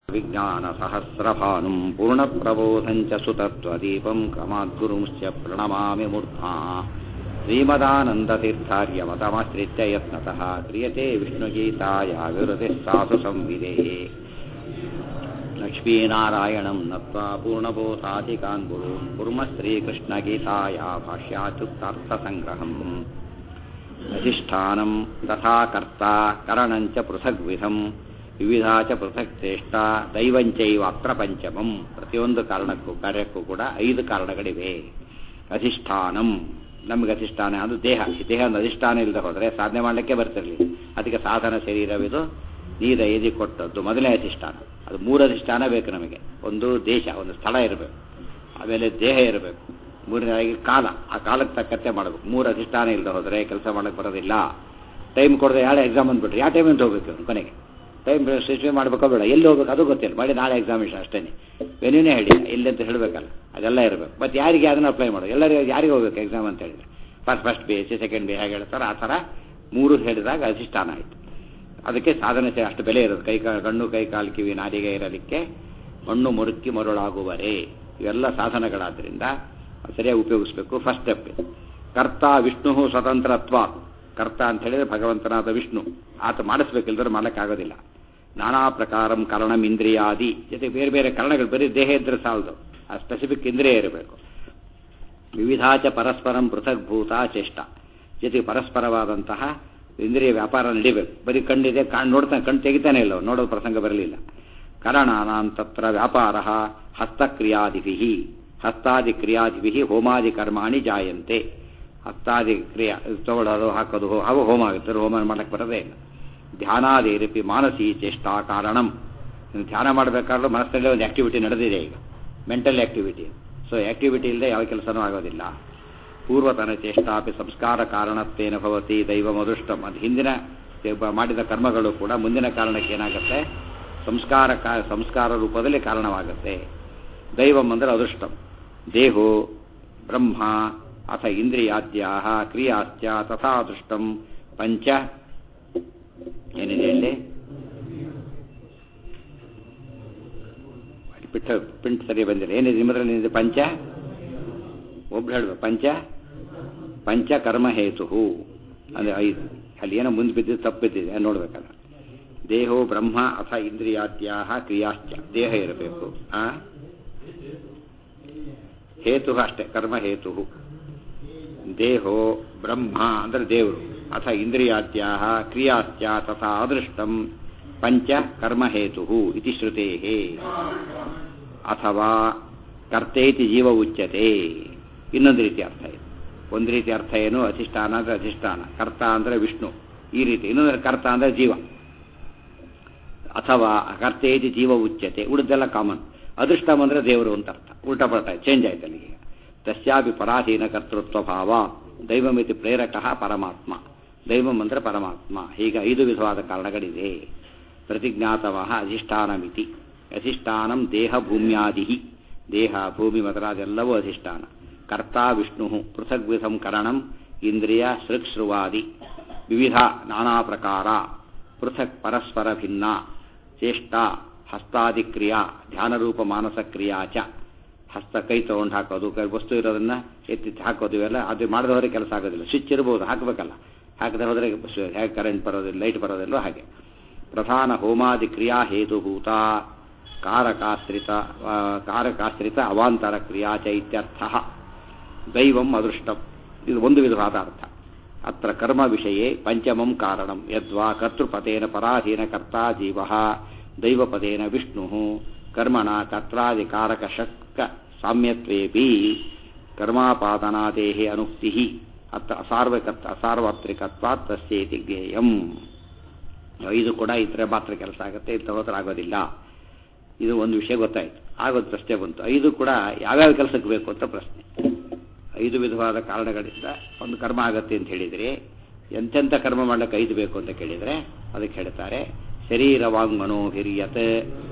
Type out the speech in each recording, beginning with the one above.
विज्ञानसहस्रभानुं पूर्णप्रबोधञ्च सुतत्वदीपं क्रमाद्गुरुंश्च प्रणमामि मूर्धा श्रीमदानन्दतीर्थार्यमतमश्रित्य यत्नतः क्रियते विष्णुगीताया विवृतिः सासु संविदेः लक्ष्मीनारायणं नत्वा पूर्णबोधाधिकान् गुरून् कुर्मः श्रीकृष्णगीताया भाष्याच्युक्तार्थसङ्ग्रहम् अधिष्ठानं तथा कर्ता करणञ्च पृथग्विधम् ವಿವಿಧ ಚ ಪೃಥಕ್ ಚೇಷ್ಟ ದೈವಂಚೈವ ಅತ್ರ ಪಂಚಮಂ ಪ್ರತಿಯೊಂದು ಕಾರಣಕ್ಕೂ ಕಾರ್ಯಕ್ಕೂ ಕೂಡ ಐದು ಕಾರಣಗಳಿವೆ ಅಧಿಷ್ಠಾನಂ ನಮಗೆ ಅಧಿಷ್ಠಾನ ಅದು ದೇಹ ಈ ದೇಹ ಅಧಿಷ್ಠಾನ ಇಲ್ಲದೆ ಹೋದರೆ ಸಾಧನೆ ಮಾಡಲಿಕ್ಕೆ ಬರ್ತಿರಲಿಲ್ಲ ಅದಕ್ಕೆ ಸಾಧನ ಶರೀರವಿದು ನೀರ ಎದಿ ಕೊಟ್ಟದ್ದು ಮೊದಲನೇ ಅಧಿಷ್ಠಾನ ಅದು ಮೂರು ಅಧಿಷ್ಠಾನ ಬೇಕು ನಮಗೆ ಒಂದು ದೇಶ ಒಂದು ಸ್ಥಳ ಇರಬೇಕು ಆಮೇಲೆ ದೇಹ ಇರಬೇಕು ಮೂರನೇದಾಗಿ ಕಾಲ ಆ ಕಾಲಕ್ಕೆ ತಕ್ಕಂತೆ ಮಾಡಬೇಕು ಮೂರು ಅಧಿಷ್ಠಾನ ಇಲ್ಲದೆ ಹೋದರೆ ಕೆಲಸ ಮಾಡಕ್ಕೆ ಬರೋದಿಲ್ಲ ಟೈಮ್ ಕೊಡದೆ ಯಾಳೆ ಎಕ್ಸಾಮ್ ಅಂದ್ಬಿಟ್ರೆ ಯಾವ ಟೈಮ್ ಅಂತ ಹೋಗ್ಬೇಕು ಕೊನೆಗೆ ಟೈಮ್ ಸ್ಟಿಚ್ ಮಾಡಬೇಕೋ ಬೇಡ ಎಲ್ಲಿ ಹೋಗ್ಬೇಕು ಅದು ಗೊತ್ತಿಲ್ಲ ಮಾಡಿ ನಾಳೆ ಎಕ್ಸಾಮಿನೇಷನ್ ಅಷ್ಟೇ ವೆನ್ಯೂನೇ ಹೇಳಿ ಎಲ್ಲಿ ಅಂತ ಹೇಳಬೇಕಲ್ಲ ಅದೆಲ್ಲ ಇರಬೇಕು ಮತ್ತು ಯಾರಿಗೆ ಅದನ್ನು ಅಪ್ಲೈ ಮಾಡೋದು ಎಲ್ಲರಿಗೂ ಯಾರಿಗೆ ಹೋಗ್ಬೇಕು ಎಕ್ಸಾಮ್ ಅಂತ ಹೇಳಿದ್ರೆ first first B S C second B ಹೇಗೆ ಹೇಳ್ತಾರೆ ಆ ಥರ ಮೂರು ಹೇಳಿದಾಗ ಅಧಿಷ್ಠಾನ ಆಯಿತು ಅದಕ್ಕೆ ಸಾಧನೆ ಅಷ್ಟು ಬೆಲೆ ಇರೋದು ಕೈ ಕಾಲು ಕಣ್ಣು ಕೈ ಕಾಲು ಕಿವಿ ನಾಲಿಗೆ ಇರಲಿಕ್ಕೆ ಮಣ್ಣು ಮುರುಕಿ ಮರುಳಾಗುವರೆ ಇವೆಲ್ಲ ಸಾಧನಗಳಾದ್ದರಿಂದ ಸರಿಯಾಗಿ ಉಪಯೋಗಿಸ್ಬೇಕು ಫಸ್ಟ್ ಸ್ಟೆಪ್ ಕರ್ತ ವಿಷ್ಣು ಸ್ವತಂತ್ರತ್ವ ಕರ್ತ ಅಂತ ಹೇಳಿದ್ರೆ ಭಗವಂತನಾದ ವಿಷ್ಣು ಆತ ಮಾಡಿಸ್ಬೇಕಿಲ್ದ್ರೆ ಮಾಡೋಕ್ಕಾಗೋದಿಲ್ಲ ನಾನಾ ಪ್ರಕಾರಂ ಕರಣಂ ಇಂದ್ರಿಯಾದಿ ಜೊತೆ ಬೇರೆ ಬೇರೆ ಕರಣಗಳು ಬರೀ ದೇಹ ಇದ್ರೆ ಸಾಲದು ಆ ಸ್ಪೆಸಿಫಿಕ್ ಇಂದ್ರಿಯ ಇರಬೇಕು ವಿವಿಧಾಚ ಪರಸ್ಪರಂ ಪೃಥಗ್ಭೂತ ಚೇಷ್ಟ ಜೊತೆಗೆ ಪರಸ್ಪರವಾದಂತಹ ಇಂದ್ರಿಯ ವ್ಯಾಪಾರ ನಡಿಬೇಕು ಬರೀ ಕಣ್ಣಿದೆ ಕಾಣ್ ನೋಡ್ತಾನೆ ಕಣ್ಣು ತೆಗಿತಾನೆ ಇಲ್ಲ ನೋಡೋದು ಪ್ರಸಂಗ ಬರಲಿಲ್ಲ ಕರಣಾನಾಂ ತತ್ರ ವ್ಯಾಪಾರ ಹಸ್ತಕ್ರಿಯಾದಿಭಿ ಹಸ್ತಾದಿ ಕ್ರಿಯಾದಿಭಿ ಹೋಮಾದಿ ಕರ್ಮಾಣಿ ಜಾಯಂತೆ ಹತ್ತಾದಿ ಕ್ರಿಯೆ ತಗೊಳ್ಳೋದು ಹಾಕೋದು ಅವು ಹೋಮ ಆಗುತ್ತೆ ಹೋಮ ಮಾಡಕ್ಕೆ ಬರೋದೇ ಇಲ್ಲ ಧ್ಯಾನಾದೇರಪಿ ಮಾನಸಿ ಚೇಷ್ಟಾ ಕಾರಣಂ ಧ್ಯಾನ ಮಾಡಬೇಕಾದ್ರೂ ಮನಸ್ಸಲ್ಲೇ ಒಂದು ಆಕ್ಟಿವಿಟಿ ನಡೆದಿದೆ ಈಗ ಮೆಂಟಲ್ ಆಕ್ಟಿವಿಟಿ ಸೊ ಆಕ್ಟಿವಿಟಿ ಇಲ್ಲದೆ ಯಾವ ಕೆಲಸನೂ ಆಗೋದಿಲ್ಲ ಪೂರ್ವತನ ಚೇಷ್ಟಾಪಿ ಸಂಸ್ಕಾರ ಕಾರಣತ್ವೇನ ಭವತಿ ದೈವ ಮದುಷ್ಟಂ ಅದು ಹಿಂದಿನ ಮಾಡಿದ ಕರ್ಮಗಳು ಕೂಡ ಮುಂದಿನ ಕಾರಣಕ್ಕೆ ಏನಾಗುತ್ತೆ ಸಂಸ್ಕಾರ ಸಂಸ್ಕಾರ ರೂಪದಲ್ಲಿ ಕಾರಣವಾಗುತ್ತೆ ದೈವಂ ಅಂದರೆ ಅದೃಷ್ಟಂ ದೇಹೋ ಬ್ರಹ್ಮ ಅಥ ಇಂದ್ರಿಯಾದ್ಯಾ ಕ್ರಿಯಾಶ್ಚ ತಥಾ ದೃಷ್ಟಂ ಪಂಚ ಏನಿದೆ ಇಲ್ಲಿ ಪಿಟ್ಟ ಪಿಂಟ್ ಸರಿ ಬಂದಿಲ್ಲ ಏನಿದೆ ನಿಮ್ಮದ್ರಲ್ಲಿ ಏನಿದೆ ಪಂಚ ಒಬ್ರು ಹೇಳ್ಬೇಕು ಪಂಚ ಪಂಚ ಕರ್ಮಹೇತು ಅಂದರೆ ಐದು ಅಲ್ಲಿ ಏನೋ ಮುಂದೆ ಬಿದ್ದಿದ್ದು ತಪ್ಪಿದ್ದಿದೆ ನೋಡ್ಬೇಕಲ್ಲ ದೇಹೋ ಬ್ರಹ್ಮ ಅಥ ಇಂದ್ರಿಯಾದ್ಯಾ ಕ್ರಿಯಾಶ್ಚ ದೇಹ ಇರಬೇಕು ಆ ಹೇತು ಅಷ್ಟೇ ಕರ್ಮಹೇತು ದೇಹೋ ಬ್ರಹ್ಮ ಅಂದರೆ ದೇವರು ಅಥ ಇಂದ್ರಿಯಾದ್ಯಾ ಕ್ರಿಯಾಶ್ಚ ತಥಾ ಅದೃಷ್ಟಂ ಪಂಚ ಕರ್ಮಹೇತು ಇತಿ ಶ್ರುತೇ ಅಥವಾ ಕರ್ತೇತಿ ಜೀವ ಉಚ್ಯತೆ ಇನ್ನೊಂದು ರೀತಿ ಅರ್ಥ ಇದೆ ಒಂದು ರೀತಿ ಅರ್ಥ ಏನು ಅಧಿಷ್ಠಾನ ಅಂದರೆ ಅಧಿಷ್ಠಾನ ಕರ್ತ ಅಂದರೆ ವಿಷ್ಣು ಈ ರೀತಿ ಇನ್ನೊಂದು ಕರ್ತ ಅಂದರೆ ಜೀವ ಅಥವಾ ಕರ್ತೇತಿ ಜೀವ ಉಚ್ಯತೆ ಉಳಿದೆಲ್ಲ ಕಾಮನ್ ಅದೃಷ್ಟಂ ಅಂದರೆ ದೇವರು ಅಂತ ಅರ್ಥ ಉಲ್ಟಾ ಪಲ್ಟಾ ಚೇಂಜ್ ಆಯ್ತು ಅಲ್ಲಿಗೆ ತಸ್ಯಾಪಿ ಪರಾಧೀನ ಕರ್ತೃತ್ವ ಭಾವ ದೈವಮಿತಿ ಪ್ರೇರಕ ಪರಮಾತ್ಮ ದೈವಂ ಅಂದರೆ ಪರಮಾತ್ಮ ಹೀಗೆ ಐದು ವಿಧವಾದ ಕಾರಣಗಳಿದೆ ಪ್ರತಿಜ್ಞಾತವಃ ಅಧಿಷ್ಠಾನಮಿತಿ ಅಧಿಷ್ಠಾನಂ ದೇಹ ಭೂಮ್ಯಾದಿ ದೇಹ ಭೂಮಿ ಮೊದಲಾದೆಲ್ಲವೂ ಅಧಿಷ್ಠಾನ ಕರ್ತ ವಿಷ್ಣು ಪೃಥಗ್ವಿಧಂ ಕರಣಂ ಇಂದ್ರಿಯ ಸೃಕ್ಶ್ರುವಾದಿ ವಿವಿಧ ನಾನಾ ಪ್ರಕಾರ ಪೃಥಕ್ ಪರಸ್ಪರ ಭಿನ್ನ ಚೇಷ್ಟ ಹಸ್ತಾದಿ ಕ್ರಿಯಾ ಧ್ಯಾನರೂಪ ಮಾನಸ ಕ್ರಿಯಾ ಚ ಹಸ್ತ ಕೈ ತಗೊಂಡು ಹಾಕೋದು ಕೈ ವಸ್ತು ಇರೋದನ್ನ ಎತ್ತಿ ಹಾಕೋದು ಇವೆಲ್ಲ ಅದು ಮಾಡದೆ ಹೋದ್ರೆ ಕೆಲಸ ಆಗೋದಿಲ್ಲ ಸ್ವಿಚ್ ಇರ್ಬೋದು ಹಾಕಬೇಕಲ್ಲ ಹಾಕದೆ ಹೋದರೆ ಹೇಗೆ ಕರೆಂಟ್ ಬರೋದಿಲ್ಲ ಲೈಟ್ ಬರೋದಿಲ್ಲ ಹಾಗೆ ಪ್ರಧಾನ ಹೋಮಾದಿ ಕ್ರಿಯಾ ಹೇತುಭೂತ ಕಾರಕಾಶ್ರಿತ ಕಾರಕಾಶ್ರಿತ ಅವಾಂತರ ಕ್ರಿಯಾ ಚ ಇತ್ಯರ್ಥ ದೈವಂ ಅದೃಷ್ಟಂ ಇದು ಒಂದು ವಿಧವಾದ ಅರ್ಥ ಅತ್ರ ಕರ್ಮ ವಿಷಯೇ ಪಂಚಮಂ ಕಾರಣಂ ಯದ್ವಾ ಕರ್ತೃಪದೇನ ಪರಾಧೀನ ಕರ್ತಾ ಜೀವ ದೈವಪದೇನ ವಿಷ್ಣು ಕರ್ಮಣ ಕರ್ತ್ರಾದಿಕಾರಕ ಶಕ್ ಸಾಮ್ಯತ್ವೇಪಿ ಕರ್ಮಾಪಾದನಾದೇಹಿ ಅನುಕ್ತಿ ಅತ್ರ ಅಸಾರ್ವಕರ್ತ ಅಸಾರ್ವತ್ರಿಕತ್ವ ತಸ್ಯೇತಿ ಜ್ಞೇಯಂ ಇದು ಕೂಡ ಇತರ ಮಾತ್ರ ಕೆಲಸ ಆಗುತ್ತೆ ಇದು ತಗೋತ್ರ ಆಗೋದಿಲ್ಲ ಇದು ಒಂದು ವಿಷಯ ಗೊತ್ತಾಯ್ತು ಆಗೋದು ಪ್ರಶ್ನೆ ಬಂತು ಐದು ಕೂಡ ಯಾವ್ಯಾವ ಕೆಲಸಕ್ಕೆ ಬೇಕು ಅಂತ ಪ್ರಶ್ನೆ ಐದು ವಿಧವಾದ ಕಾರಣಗಳಿಂದ ಒಂದು ಕರ್ಮ ಆಗತ್ತೆ ಅಂತ ಹೇಳಿದರೆ ಎಂತೆಂಥ ಕರ್ಮ ಮಾಡ್ಲಿಕ್ಕೆ ಐದು ಬೇಕು ಅಂತ ಕೇಳಿದರೆ ಅದಕ್ಕೆ ಹೇಳ್ತಾರೆ ಶರೀರವಾಂಗ್ ಮನೋಹಿರಿಯತ್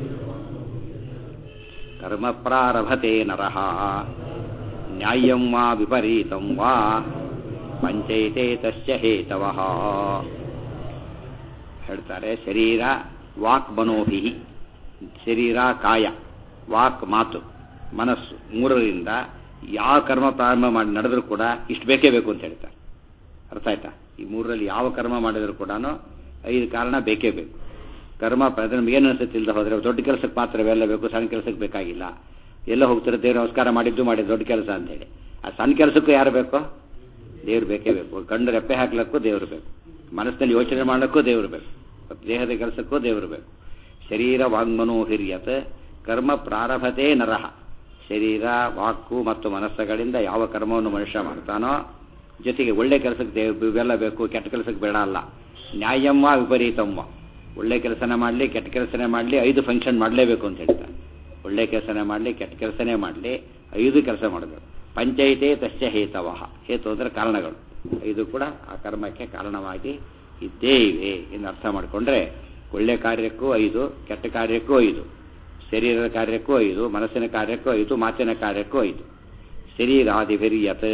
ಕರ್ಮ ಪ್ರಾರಭತೆ ನರಹ ನ್ಯಾಯಂ ವಾ ವಿಪರೀತಂ ವಾ ಪಂಚೈತೆ ತಸ್ಯ ಹೇತವಃ ಹೇಳ್ತಾರೆ ಶರೀರ ವಾಕ್ ಮನೋಭಿ ಶರೀರ ಕಾಯ ವಾಕ್ ಮಾತು ಮನಸ್ಸು ಮೂರರಿಂದ ಯಾವ ಕರ್ಮ ಪ್ರಾರಂಭ ಮಾಡಿ ನಡೆದರೂ ಕೂಡ ಇಷ್ಟು ಬೇಕೇ ಬೇಕು ಅಂತ ಹೇಳ್ತಾರೆ ಅರ್ಥ ಆಯ್ತಾ ಈ ಮೂರರಲ್ಲಿ ಯಾವ ಕರ್ಮ ಮಾಡಿದರೂ ಕೂಡ ಐದು ಕಾರಣ ಬೇಕೇ ಬೇಕು ಕರ್ಮ ಅದನ್ನು ಏನು ಅನಿಸುತ್ತೆ ಇಲ್ಲದೆ ಹೋದರೆ ದೊಡ್ಡ ಕೆಲಸಕ್ಕೆ ಮಾತ್ರ ಇವೆಲ್ಲ ಬೇಕು ಸಣ್ಣ ಕೆಲಸಕ್ಕೆ ಬೇಕಾಗಿಲ್ಲ ಎಲ್ಲ ಹೋಗ್ತಾರೆ ದೇವ್ರ ನಮಸ್ಕಾರ ಮಾಡಿದ್ದು ಮಾಡಿ ದೊಡ್ಡ ಕೆಲಸ ಅಂತೇಳಿ ಆ ಸಣ್ಣ ಕೆಲಸಕ್ಕೂ ಯಾರು ಬೇಕು ದೇವ್ರು ಬೇಕೇ ಬೇಕು ಕಣ್ಣು ರೆಪ್ಪೆ ಹಾಕ್ಲಿಕ್ಕೂ ದೇವ್ರು ಬೇಕು ಮನಸ್ಸಿನಲ್ಲಿ ಯೋಚನೆ ಮಾಡಲಿಕ್ಕೂ ದೇವ್ರು ಬೇಕು ದೇಹದ ಕೆಲಸಕ್ಕೂ ದೇವ್ರು ಬೇಕು ಶರೀರ ವಾಂಗ್ಮನೋಹಿರ್ಯತ್ ಕರ್ಮ ಪ್ರಾರಭತೆ ನರಹ ಶರೀರ ವಾಕು ಮತ್ತು ಮನಸ್ಸುಗಳಿಂದ ಯಾವ ಕರ್ಮವನ್ನು ಮನುಷ್ಯ ಮಾಡ್ತಾನೋ ಜೊತೆಗೆ ಒಳ್ಳೆ ಕೆಲಸಕ್ಕೆ ದೇವ್ ಇವೆಲ್ಲ ಬೇಕು ಕೆಟ್ಟ ಕೆಲಸಕ್ಕೆ ಬೇಡ ಅಲ್ಲ ನ್ಯಾಯಮ್ಮ ವಿಪರೀತಮ್ಮ ಒಳ್ಳೆ ಕೆಲಸನೇ ಮಾಡಲಿ ಕೆಟ್ಟ ಕೆಲಸನೇ ಮಾಡಲಿ ಐದು ಫಂಕ್ಷನ್ ಮಾಡಲೇಬೇಕು ಅಂತ ಹೇಳ್ತಾರೆ ಒಳ್ಳೆ ಕೆಲಸನೇ ಮಾಡಲಿ ಕೆಟ್ಟ ಕೆಲಸನೇ ಮಾಡಲಿ ಐದು ಕೆಲಸ ಮಾಡಬೇಕು ಪಂಚಾಯಿತೇ ತಸ್ಯ ಹೇತವಹ ಹೇತು ಅಂದರೆ ಕಾರಣಗಳು ಇದು ಕೂಡ ಆ ಕರ್ಮಕ್ಕೆ ಕಾರಣವಾಗಿ ಇದ್ದೇ ಇವೆ ಎಂದು ಅರ್ಥ ಮಾಡಿಕೊಂಡ್ರೆ ಒಳ್ಳೆ ಕಾರ್ಯಕ್ಕೂ ಐದು ಕೆಟ್ಟ ಕಾರ್ಯಕ್ಕೂ ಐದು ಶರೀರದ ಕಾರ್ಯಕ್ಕೂ ಐದು ಮನಸ್ಸಿನ ಕಾರ್ಯಕ್ಕೂ ಐದು ಮಾತಿನ ಕಾರ್ಯಕ್ಕೂ ಐದು ಶರೀರಾದಿಭಿರ್ಯತ್